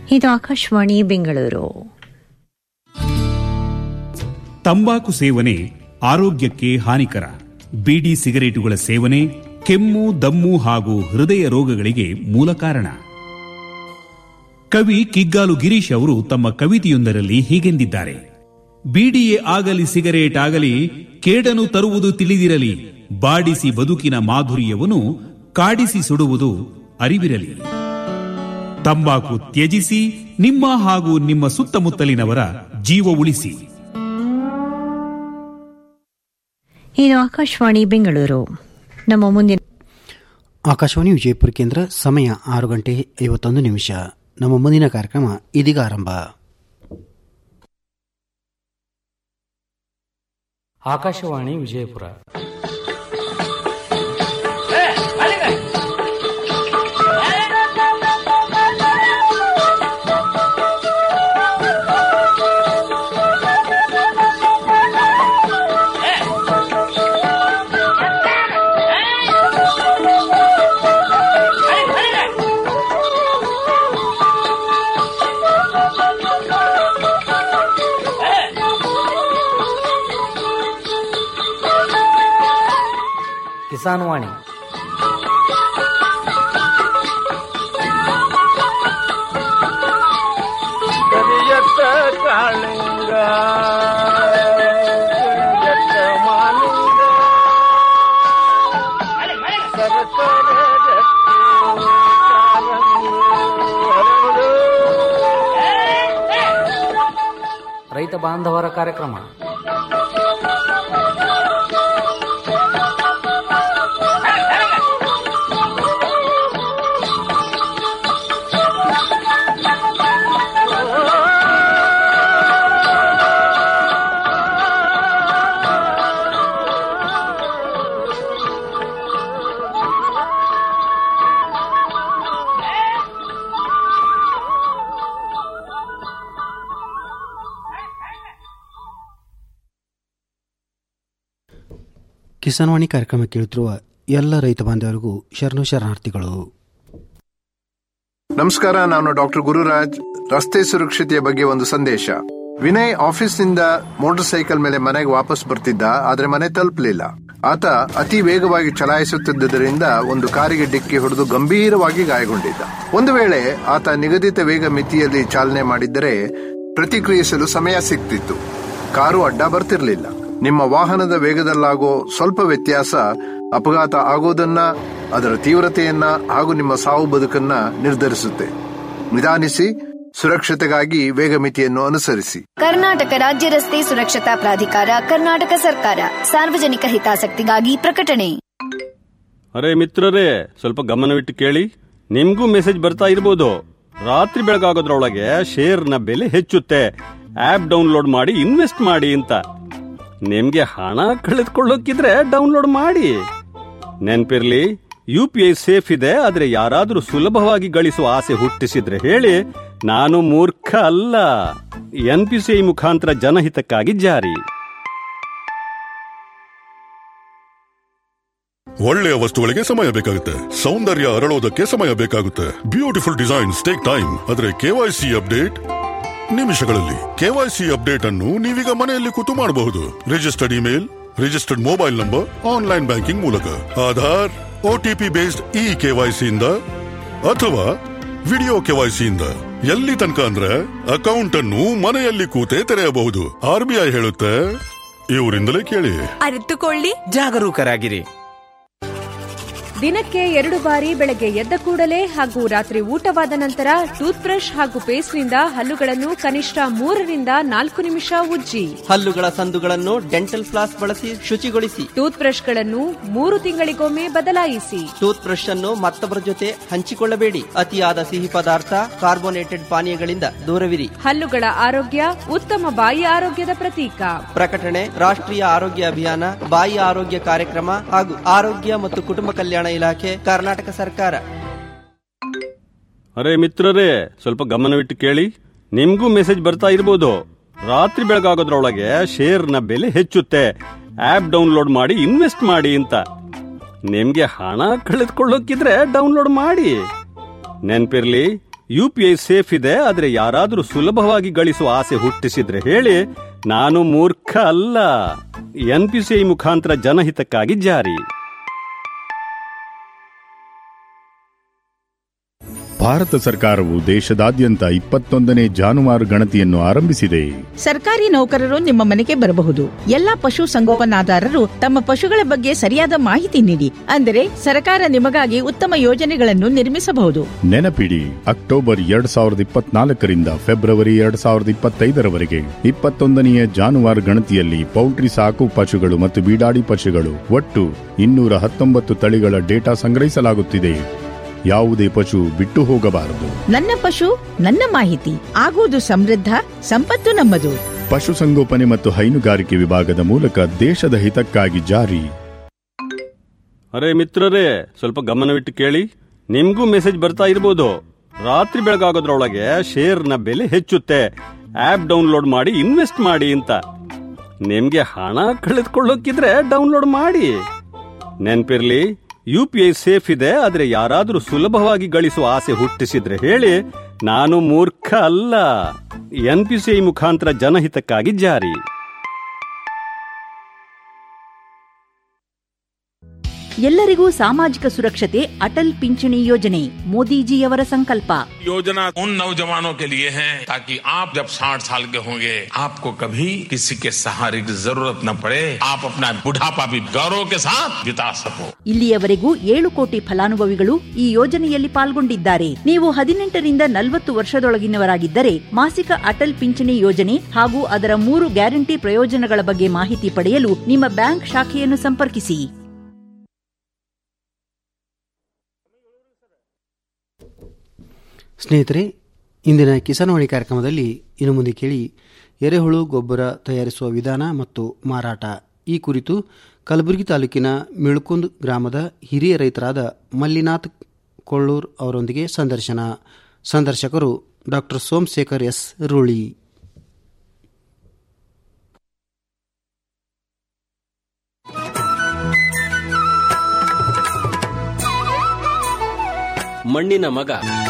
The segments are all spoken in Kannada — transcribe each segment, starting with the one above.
ಇದು ಆಕಾಶವಾಣಿ ಬೆಂಗಳೂರು ತಂಬಾಕು ಸೇವನೆ ಆರೋಗ್ಯಕ್ಕೆ ಹಾನಿಕರ ಬೀಡಿ ಸಿಗರೇಟುಗಳ ಸೇವನೆ ಕೆಮ್ಮು ದಮ್ಮು ಹಾಗೂ ಹೃದಯ ರೋಗಗಳಿಗೆ ಮೂಲ ಕಾರಣ ಕವಿ ಕಿಗ್ಗಾಲು ಗಿರೀಶ್ ಅವರು ತಮ್ಮ ಕವಿತೆಯೊಂದರಲ್ಲಿ ಹೀಗೆಂದಿದ್ದಾರೆ ಬೀಡಿಯೇ ಆಗಲಿ ಸಿಗರೇಟ್ ಆಗಲಿ ಕೇಡನು ತರುವುದು ತಿಳಿದಿರಲಿ ಬಾಡಿಸಿ ಬದುಕಿನ ಮಾಧುರ್ಯವನ್ನು ಕಾಡಿಸಿ ಸುಡುವುದು ಅರಿವಿರಲಿ ತಂಬಾಕು ತ್ಯಜಿಸಿ ನಿಮ್ಮ ಹಾಗೂ ನಿಮ್ಮ ಸುತ್ತಮುತ್ತಲಿನವರ ಜೀವ ಉಳಿಸಿ ಇದು ಆಕಾಶವಾಣಿ ಬೆಂಗಳೂರು ನಮ್ಮ ಮುಂದಿನ ಆಕಾಶವಾಣಿ ವಿಜಯಪುರ ಕೇಂದ್ರ ಸಮಯ ಆರು ಗಂಟೆ ಐವತ್ತೊಂದು ನಿಮಿಷ ನಮ್ಮ ಮುಂದಿನ ಕಾರ್ಯಕ್ರಮ ಇದೀಗ ಆರಂಭ ಆಕಾಶವಾಣಿ ವಿಜಯಪುರ ಕಿಸಾನ್ ವಾಣಿ ಕರಿಯತ್ತ ಕಾಳಿಂಗ ಕರಿಯತ್ತ ಮಾಲಿಂಗ ಸರಸರ ರಕ್ತಿ ಕಾಲಂಗು ಹರಡು. ರೈತ ಬಾಂಧವರ ಕಾರ್ಯಕ್ರಮ ಕಿಸಾನ್ವಾಣಿ ಕಾರ್ಯಕ್ರಮ ಕೇಳುತ್ತಿರುವ ಎಲ್ಲ ರೈತ ಬಾಂಧವರಿಗೂ ಶರಣು ಶರಣಾರ್ಥಿಗಳು ನಮಸ್ಕಾರ ನಾನು ಡಾಕ್ಟರ್ ಗುರುರಾಜ್ ರಸ್ತೆ ಸುರಕ್ಷತೆಯ ಬಗ್ಗೆ ಒಂದು ಸಂದೇಶ ವಿನಯ್ ಆಫೀಸ್ನಿಂದ ಮೋಟಾರ್ ಸೈಕಲ್ ಮೇಲೆ ಮನೆಗೆ ವಾಪಸ್ ಬರ್ತಿದ್ದ ಆದ್ರೆ ಮನೆ ತಲುಪಲಿಲ್ಲ ಆತ ಅತಿ ವೇಗವಾಗಿ ಚಲಾಯಿಸುತ್ತಿದ್ದುದರಿಂದ ಒಂದು ಕಾರಿಗೆ ಡಿಕ್ಕಿ ಹೊಡೆದು ಗಂಭೀರವಾಗಿ ಗಾಯಗೊಂಡಿದ್ದ ಒಂದು ವೇಳೆ ಆತ ನಿಗದಿತ ವೇಗ ಮಿತಿಯಲ್ಲಿ ಚಾಲನೆ ಮಾಡಿದ್ದರೆ ಪ್ರತಿಕ್ರಿಯಿಸಲು ಸಮಯ ಸಿಗ್ತಿತ್ತು ಕಾರು ಅಡ್ಡ ಬರ್ತಿರ್ಲಿಲ್ಲ ನಿಮ್ಮ ವಾಹನದ ವೇಗದಲ್ಲಾಗೋ ಸ್ವಲ್ಪ ವ್ಯತ್ಯಾಸ ಅಪಘಾತ ಆಗೋದನ್ನ ಅದರ ತೀವ್ರತೆಯನ್ನ ಹಾಗೂ ನಿಮ್ಮ ಸಾವು ಬದುಕನ್ನ ನಿರ್ಧರಿಸುತ್ತೆ ನಿಧಾನಿಸಿ ಸುರಕ್ಷತೆಗಾಗಿ ವೇಗ ಮಿತಿಯನ್ನು ಅನುಸರಿಸಿ ಕರ್ನಾಟಕ ರಾಜ್ಯ ರಸ್ತೆ ಸುರಕ್ಷತಾ ಪ್ರಾಧಿಕಾರ ಕರ್ನಾಟಕ ಸರ್ಕಾರ ಸಾರ್ವಜನಿಕ ಹಿತಾಸಕ್ತಿಗಾಗಿ ಪ್ರಕಟಣೆ ಅರೆ ಮಿತ್ರರೇ ಸ್ವಲ್ಪ ಗಮನವಿಟ್ಟು ಕೇಳಿ ನಿಮ್ಗೂ ಮೆಸೇಜ್ ಬರ್ತಾ ಇರ್ಬೋದು ರಾತ್ರಿ ಬೆಳಗಾಗೋದ್ರೊಳಗೆ ಶೇರ್ನ ಬೆಲೆ ಹೆಚ್ಚುತ್ತೆ ಆಪ್ ಡೌನ್ಲೋಡ್ ಮಾಡಿ ಇನ್ವೆಸ್ಟ್ ಮಾಡಿ ಅಂತ ನಿಮ್ಗೆ ಹಣ ಕಳೆದುಕೊಳ್ಳೋಕಿದ್ರೆ ಡೌನ್ಲೋಡ್ ಮಾಡಿ ನೆನ್ಪಿರ್ಲಿ ಯು ಪಿ ಐ ಸೇಫ್ ಇದೆ ಆದ್ರೆ ಯಾರಾದ್ರೂ ಸುಲಭವಾಗಿ ಗಳಿಸುವ ಆಸೆ ಹುಟ್ಟಿಸಿದ್ರೆ ಹೇಳಿ ನಾನು ಮೂರ್ಖ ಅಲ್ಲ ಎನ್ ಪಿ ಸಿ ಐ ಮುಖಾಂತರ ಜನಹಿತಕ್ಕಾಗಿ ಜಾರಿ ಒಳ್ಳೆಯ ವಸ್ತುಗಳಿಗೆ ಸಮಯ ಬೇಕಾಗುತ್ತೆ ಸೌಂದರ್ಯ ಅರಳೋದಕ್ಕೆ ಸಮಯ ಬೇಕಾಗುತ್ತೆ ಬ್ಯೂಟಿಫುಲ್ ಡಿಸೈನ್ಸ್ ಟೇಕ್ ಟೈಮ್ ಆದ್ರೆ ಕೆವೈಸಿ ಅಪ್ಡೇಟ್ ನಿಮಿಷಗಳಲ್ಲಿ ಕೆವೈಸಿ ಅಪ್ಡೇಟ್ ಅನ್ನು ನೀವೀಗ ಮನೆಯಲ್ಲಿ ಕೂತು ಮಾಡಬಹುದು registered email registered mobile number online banking ಮೂಲಕ ಆಧಾರ್ ಒಟಿಪಿ ಬೇಸ್ಡ್ ಇ ಕೆವೈಸಿಯಿಂದ ಅಥವಾ ವಿಡಿಯೋ ಕೆವೈಸಿಯಿಂದ ಎಲ್ಲಿ ತನಕ ಅಂದ್ರೆ ಅಕೌಂಟ್ ಅನ್ನು ಮನೆಯಲ್ಲಿ ಕೂತೇ ತೆರೆಯಬಹುದು ಆರ್ ಬಿ ಐ ಹೇಳುತ್ತೆ ಇವರಿಂದಲೇ ಕೇಳಿ ಅರಿತುಕೊಳ್ಳಿ ಜಾಗರೂಕರಾಗಿರಿ ದಿನಕ್ಕೆ ಎರಡು ಬಾರಿ ಬೆಳಗ್ಗೆ ಎದ್ದ ಕೂಡಲೇ ಹಾಗೂ ರಾತ್ರಿ ಊಟವಾದ ನಂತರ ಟೂತ್ ಬ್ರಷ್ ಹಾಗೂ ಪೇಸ್ಟ್ನಿಂದ ಹಲ್ಲುಗಳನ್ನು ಕನಿಷ್ಠ ಮೂರರಿಂದ ನಾಲ್ಕು ನಿಮಿಷ ಉಜ್ಜಿ ಹಲ್ಲುಗಳ ಸಂದುಗಳನ್ನು ಡೆಂಟಲ್ ಫ್ಲಾಸ್ ಬಳಸಿ ಶುಚಿಗೊಳಿಸಿ ಟೂತ್ ಬ್ರಷ್ಗಳನ್ನು ಮೂರು ತಿಂಗಳಿಗೊಮ್ಮೆ ಬದಲಾಯಿಸಿ ಟೂತ್ ಬ್ರಷ್ ಅನ್ನು ಮತ್ತೊಬ್ಬರ ಜೊತೆ ಹಂಚಿಕೊಳ್ಳಬೇಡಿ ಅತಿಯಾದ ಸಿಹಿ ಪದಾರ್ಥ ಕಾರ್ಬೋನೇಟೆಡ್ ಪಾನೀಯಗಳಿಂದ ದೂರವಿರಿ ಹಲ್ಲುಗಳ ಆರೋಗ್ಯ ಉತ್ತಮ ಬಾಯಿ ಆರೋಗ್ಯದ ಪ್ರತೀಕ ಪ್ರಕಟಣೆ ರಾಷ್ಟ್ರೀಯ ಆರೋಗ್ಯ ಅಭಿಯಾನ ಬಾಯಿ ಆರೋಗ್ಯ ಕಾರ್ಯಕ್ರಮ ಹಾಗೂ ಆರೋಗ್ಯ ಮತ್ತು ಕುಟುಂಬ ಕಲ್ಯಾಣ ಇಲಾಖೆ ಕರ್ನಾಟಕ ಸರ್ಕಾರ ಅರೆ ಮಿತ್ರರೇ ಸ್ವಲ್ಪ ಗಮನವಿಟ್ಟು ಕೇಳಿ ನಿಮ್ಗೂ ಮೆಸೇಜ್ ಬರ್ತಾ ಇರ್ಬೋದು ರಾತ್ರಿ ಬೆಳಗಾಗೋದ್ರೊಳಗೆ ಶೇರ್ನ ಬೆಲೆ ಹೆಚ್ಚುತ್ತೆ ಆಪ್ ಡೌನ್ಲೋಡ್ ಮಾಡಿ ಇನ್ವೆಸ್ಟ್ ಮಾಡಿ ಅಂತ ನಿಮ್ಗೆ ಹಣ ಕಳೆದುಕೊಳ್ಳೋಕಿದ್ರೆ ಡೌನ್ಲೋಡ್ ಮಾಡಿ ನೆನ್ಪಿರ್ಲಿ ಯು ಪಿ ಐ ಸೇಫ್ ಇದೆ ಆದ್ರೆ ಯಾರಾದ್ರೂ ಸುಲಭವಾಗಿ ಗಳಿಸುವ ಆಸೆ ಹುಟ್ಟಿಸಿದ್ರೆ ಹೇಳಿ ನಾನು ಮೂರ್ಖ ಅಲ್ಲ ಎನ್ ಪಿ ಸಿ ಐ ಮುಖಾಂತರ ಜನಹಿತಕ್ಕಾಗಿ ಜಾರಿ ಭಾರತ ಸರ್ಕಾರವು ದೇಶದಾದ್ಯಂತ ಇಪ್ಪತ್ತೊಂದನೇ ಜಾನುವಾರು ಗಣತಿಯನ್ನು ಆರಂಭಿಸಿದೆ ಸರ್ಕಾರಿ ನೌಕರರು ನಿಮ್ಮ ಮನೆಗೆ ಬರಬಹುದು ಎಲ್ಲಾ ಪಶು ಸಂಗೋಪನಾದಾರರು ತಮ್ಮ ಪಶುಗಳ ಬಗ್ಗೆ ಸರಿಯಾದ ಮಾಹಿತಿ ನೀಡಿ ಅಂದರೆ ಸರ್ಕಾರ ನಿಮಗಾಗಿ ಉತ್ತಮ ಯೋಜನೆಗಳನ್ನು ನಿರ್ಮಿಸಬಹುದು ನೆನಪಿಡಿ ಅಕ್ಟೋಬರ್ ಎರಡ್ ಸಾವಿರದ ಇಪ್ಪತ್ನಾಲ್ಕರಿಂದ ಫೆಬ್ರವರಿ ಎರಡ್ ಸಾವಿರದ ಇಪ್ಪತ್ತೈದರವರೆಗೆ ಇಪ್ಪತ್ತೊಂದನೆಯ ಜಾನುವಾರು ಗಣತಿಯಲ್ಲಿ ಪೌಲ್ಟ್ರಿ ಸಾಕು ಪಶುಗಳು ಮತ್ತು ಬೀಡಾಡಿ ಪಶುಗಳು ಒಟ್ಟು ಇನ್ನೂರ ಹತ್ತೊಂಬತ್ತು ತಳಿಗಳ ಡೇಟಾ ಸಂಗ್ರಹಿಸಲಾಗುತ್ತಿದೆ ಯಾವುದೇ ಪಶು ಬಿಟ್ಟು ಹೋಗಬಾರದು ನನ್ನ ಪಶು ನನ್ನ ಮಾಹಿತಿ ಆಗುವುದು ಸಮೃದ್ಧ ಸಂಪತ್ತು ನಮ್ಮದು ಪಶುಸಂಗೋಪನೆ ಮತ್ತು ಹೈನುಗಾರಿಕೆ ವಿಭಾಗದ ಮೂಲಕ ದೇಶದ ಹಿತಕ್ಕಾಗಿ ಜಾರಿ ಅರೆ ಮಿತ್ರರೇ ಸ್ವಲ್ಪ ಗಮನವಿಟ್ಟು ಕೇಳಿ ನಿಮ್ಗೂ ಮೆಸೇಜ್ ಬರ್ತಾ ಇರ್ಬೋದು ರಾತ್ರಿ ಬೆಳಗಾಗೋದ್ರೊಳಗೆ ಶೇರ್ನ ಬೆಲೆ ಹೆಚ್ಚುತ್ತೆ ಆಪ್ ಡೌನ್ಲೋಡ್ ಮಾಡಿ ಇನ್ವೆಸ್ಟ್ ಮಾಡಿ ಅಂತ ನಿಮ್ಗೆ ಹಣ ಕಳೆದುಕೊಳ್ಳೋಕಿದ್ರೆ ಡೌನ್ಲೋಡ್ ಮಾಡಿ ನೆನ್ಪಿರ್ಲಿ ಯು ಪಿ ಐ ಸೇಫ್ ಇದೆ ಆದ್ರೆ ಯಾರಾದ್ರೂ ಸುಲಭವಾಗಿ ಗಳಿಸುವ ಆಸೆ ಹುಟ್ಟಿಸಿದ್ರೆ ಹೇಳಿ ನಾನು ಮೂರ್ಖ ಅಲ್ಲ ಎನ್ ಪಿ ಸಿ ಐ ಮುಖಾಂತರ ಜನಹಿತಕ್ಕಾಗಿ ಜಾರಿ ಎಲ್ಲರಿಗೂ ಸಾಮಾಜಿಕ ಸುರಕ್ಷತೆ ಅಟಲ್ ಪಿಂಚಣಿ ಯೋಜನೆ ಮೋದಿಜಿಯವರ ಸಂಕಲ್ಪ योजना उन नौजवानों के लिए है ताकि आप जब 60 साल के होंगे आपको कभी किसी के सहारे की जरूरत न पड़े आप अपना बुढ़ापा भी गौरव के साथ बिता सको ಇಲ್ಲಿಯವರೆಗೂ ಏಳು ಕೋಟಿ ಫಲಾನುಭವಿಗಳು ಈ ಯೋಜನೆಯಲ್ಲಿ ಪಾಲ್ಗೊಂಡಿದ್ದಾರೆ ನೀವು ಹದಿನೆಂಟರಿಂದ ನಲವತ್ತು ವರ್ಷದೊಳಗಿನವರಾಗಿದ್ದರೆ ಮಾಸಿಕ ಅಟಲ್ ಪಿಂಚಣಿ ಯೋಜನೆ ಹಾಗೂ ಅದರ ಮೂರು ಗ್ಯಾರಂಟಿ ಪ್ರಯೋಜನಗಳ ಬಗ್ಗೆ ಮಾಹಿತಿ ಪಡೆಯಲು ನಿಮ್ಮ ಬ್ಯಾಂಕ್ ಶಾಖೆಯನ್ನು ಸಂಪರ್ಕಿಸಿ ಸ್ನೇಹಿತರೆ ಇಂದಿನ ಕಿಸಾನ್ವಾಣಿ ಕಾರ್ಯಕ್ರಮದಲ್ಲಿ ಇನ್ನು ಮುಂದೆ ಕೇಳಿ ಎರೆಹುಳು ಗೊಬ್ಬರ ತಯಾರಿಸುವ ವಿಧಾನ ಮತ್ತು ಮಾರಾಟ ಈ ಕುರಿತು ಕಲಬುರಗಿ ತಾಲೂಕಿನ ಮಿಳ್ಕುಂದ್ ಗ್ರಾಮದ ಹಿರಿಯ ರೈತರಾದ ಮಲ್ಲಿನಾಥ್ ಕೊಳ್ಳೂರ್ ಅವರೊಂದಿಗೆ ಸಂದರ್ಶನ ಸಂದರ್ಶಕರು ಡಾಕ್ಟರ್ ಸೋಮಶೇಖರ್ ಎಸ್ ರೂಳಿ ಮಣ್ಣಿನ ಮಗ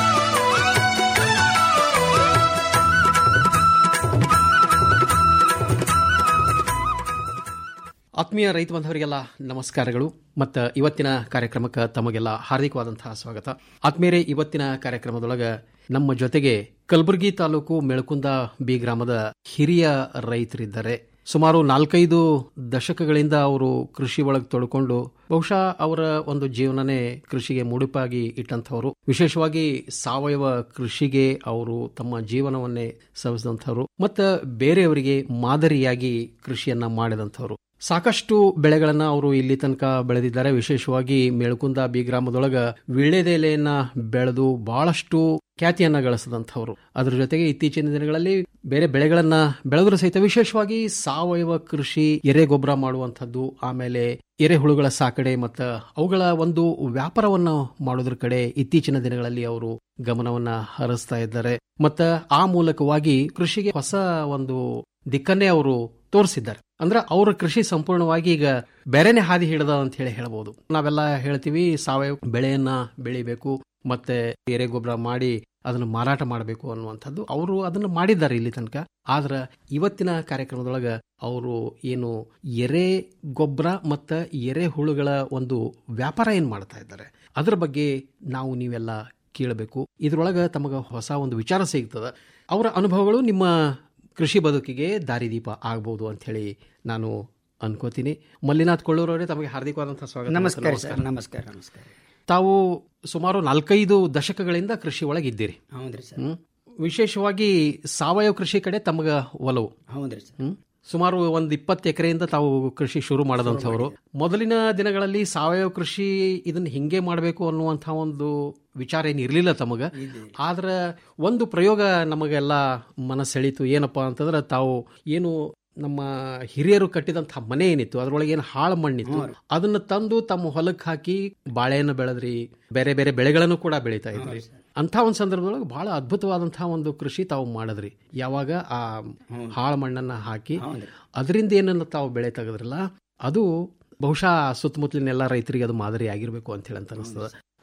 ಆತ್ಮೀಯ ರೈತ ಬಾಂಧವರಿಗೆಲ್ಲ ನಮಸ್ಕಾರಗಳು ಮತ್ತು ಇವತ್ತಿನ ಕಾರ್ಯಕ್ರಮಕ್ಕೆ ತಮಗೆಲ್ಲ ಹಾರ್ದಿಕವಾದಂತಹ ಸ್ವಾಗತ ಆತ್ಮೀಯರೇ ಇವತ್ತಿನ ಕಾರ್ಯಕ್ರಮದೊಳಗೆ ನಮ್ಮ ಜೊತೆಗೆ ಕಲಬುರಗಿ ತಾಲೂಕು ಮೆಳಕುಂದ ಬಿ ಗ್ರಾಮದ ಹಿರಿಯ ರೈತರಿದ್ದಾರೆ ಸುಮಾರು ನಾಲ್ಕೈದು ದಶಕಗಳಿಂದ ಅವರು ಕೃಷಿ ಒಳಗೆ ತೊಡ್ಕೊಂಡು ಬಹುಶಃ ಅವರ ಒಂದು ಜೀವನನೇ ಕೃಷಿಗೆ ಮುಡುಪಾಗಿ ಇಟ್ಟಂಥವ್ರು ವಿಶೇಷವಾಗಿ ಸಾವಯವ ಕೃಷಿಗೆ ಅವರು ತಮ್ಮ ಜೀವನವನ್ನೇ ಸವಿಸಿದಂಥವ್ರು ಮತ್ತು ಬೇರೆಯವರಿಗೆ ಮಾದರಿಯಾಗಿ ಕೃಷಿಯನ್ನ ಮಾಡಿದಂಥವ್ರು ಸಾಕಷ್ಟು ಬೆಳೆಗಳನ್ನ ಅವರು ಇಲ್ಲಿ ತನಕ ಬೆಳೆದಿದ್ದಾರೆ ವಿಶೇಷವಾಗಿ ಮೇಳ್ಕುಂದ ಬಿ ಗ್ರಾಮದೊಳಗ ವಿಳ್ಳೆದೆಲೆಯನ್ನ ಬೆಳೆದು ಬಹಳಷ್ಟು ಖ್ಯಾತಿಯನ್ನ ಗಳಿಸಿದಂಥವ್ರು ಅದ್ರ ಜೊತೆಗೆ ಇತ್ತೀಚಿನ ದಿನಗಳಲ್ಲಿ ಬೇರೆ ಬೆಳೆಗಳನ್ನ ಬೆಳೆದ್ರು ಸಹಿತ ವಿಶೇಷವಾಗಿ ಸಾವಯವ ಕೃಷಿ ಎರೆ ಗೊಬ್ಬರ ಮಾಡುವಂಥದ್ದು ಆಮೇಲೆ ಎರೆಹುಳುಗಳ ಸಾಕಡೆ ಮತ್ತು ಅವುಗಳ ಒಂದು ವ್ಯಾಪಾರವನ್ನು ಮಾಡೋದ್ರ ಕಡೆ ಇತ್ತೀಚಿನ ದಿನಗಳಲ್ಲಿ ಅವರು ಗಮನವನ್ನ ಹರಿಸ್ತಾ ಇದ್ದಾರೆ ಮತ್ತ ಆ ಮೂಲಕವಾಗಿ ಕೃಷಿಗೆ ಹೊಸ ಒಂದು ದಿಕ್ಕನ್ನೇ ಅವರು ತೋರಿಸಿದ್ದಾರೆ ಅಂದ್ರೆ ಅವರ ಕೃಷಿ ಸಂಪೂರ್ಣವಾಗಿ ಈಗ ಬೇರೆನೆ ಹಾದಿ ಹಿಡದ ಅಂತ ಹೇಳಿ ಹೇಳ್ಬೋದು ನಾವೆಲ್ಲ ಹೇಳ್ತೀವಿ ಸಾವಯವ ಬೆಳೆಯನ್ನ ಬೆಳಿಬೇಕು ಮತ್ತೆ ಎರೆ ಗೊಬ್ಬರ ಮಾಡಿ ಅದನ್ನು ಮಾರಾಟ ಮಾಡಬೇಕು ಅನ್ನುವಂಥದ್ದು ಅವರು ಅದನ್ನು ಮಾಡಿದ್ದಾರೆ ಇಲ್ಲಿ ತನಕ ಆದ್ರೆ ಇವತ್ತಿನ ಕಾರ್ಯಕ್ರಮದೊಳಗ ಅವರು ಏನು ಎರೆ ಗೊಬ್ಬರ ಮತ್ತು ಎರೆ ಹುಳುಗಳ ಒಂದು ವ್ಯಾಪಾರ ಏನು ಮಾಡ್ತಾ ಇದ್ದಾರೆ ಅದ್ರ ಬಗ್ಗೆ ನಾವು ನೀವೆಲ್ಲ ಕೇಳಬೇಕು ಇದ್ರೊಳಗೆ ತಮಗೆ ಹೊಸ ಒಂದು ವಿಚಾರ ಸಿಗ್ತದ ಅವರ ಅನುಭವಗಳು ನಿಮ್ಮ ಕೃಷಿ ಬದುಕಿಗೆ ದಾರಿದೀಪ ಆಗ್ಬೋದು ಅಂತ ಹೇಳಿ ನಾನು ಅನ್ಕೋತೀನಿ ಮಲ್ಲಿನಾಥ್ ಕೊಳ್ಳೂರವರೇ ತಮಗೆ ಹಾರ್ದಿಕವಾದಂತಹ ಸ್ವಾಗತ ನಮಸ್ಕಾರ ಮತ್ತು ಸರ್ ನಮಸ್ಕಾರ ನಮಸ್ಕಾರ ತಾವು ಸುಮಾರು ನಾಲ್ಕೈದು ದಶಕಗಳಿಂದ ಕೃಷಿ ಒಳಗಿದ್ದೀರಿ ಹೌದ್ರಿ ಸರ್ ಹ್ಮ್? ವಿಶೇಷವಾಗಿ ಸಾವಯವ ಕೃಷಿ ಕಡೆ ತಮಗ ಒಲವು ಹೌದ್ರಿ ಸರ್ ಹ್ಮ್? ಸುಮಾರು ಒಂದು ಇಪ್ಪತ್ತು ಎಕರೆಯಿಂದ ತಾವು ಕೃಷಿ ಶುರು ಮಾಡದಂಥವ್ರು ಮೊದಲಿನ ದಿನಗಳಲ್ಲಿ ಸಾವಯವ ಕೃಷಿ ಇದನ್ನ ಹಿಂಗೆ ಮಾಡಬೇಕು ಅನ್ನುವಂಥ ಒಂದು ವಿಚಾರ ಏನು ಇರಲಿಲ್ಲ ತಮಗ ಆದ್ರೆ ಒಂದು ಪ್ರಯೋಗ ನಮಗೆಲ್ಲ ಮನಸ್ಸೆಳೀತು ಏನಪ್ಪಾ ಅಂತಂದ್ರೆ ತಾವು ಏನು ನಮ್ಮ ಹಿರಿಯರು ಕಟ್ಟಿದಂತಹ ಮನೆ ಏನಿತ್ತು ಅದ್ರೊಳಗೆ ಏನು ಹಾಳು ಮಣ್ಣಿತ್ತು ಅದನ್ನ ತಂದು ತಮ್ಮ ಹೊಲಕ್ಕೆ ಹಾಕಿ ಬಾಳೆಯನ್ನು ಬೆಳೆದ್ರಿ ಬೇರೆ ಬೇರೆ ಬೆಳೆಗಳನ್ನು ಕೂಡ ಬೆಳೀತಾ ಇದ್ರಿ ಅಂತ ಒಂದು ಸಂದರ್ಭದೊಳಗೆ ಬಹಳ ಅದ್ಭುತವಾದಂತಹ ಒಂದು ಕೃಷಿ ತಾವು ಮಾಡಿದ್ರಿ ಯಾವಾಗ ಆ ಹಾಳು ಮಣ್ಣನ್ನ ಹಾಕಿ ಅದರಿಂದ ಏನನ್ನ ತಾವು ಬೆಳೆ ತೆಗೆದ್ರಲ್ಲ ಅದು ಬಹುಶಃ ಸುತ್ತಮುತ್ತಲಿನ ಎಲ್ಲ ರೈತರಿಗೆ ಅದು ಮಾದರಿ ಆಗಿರ್ಬೇಕು ಅಂತ ಹೇಳಿ ಅಂತ ಅನಿಸ್ತದ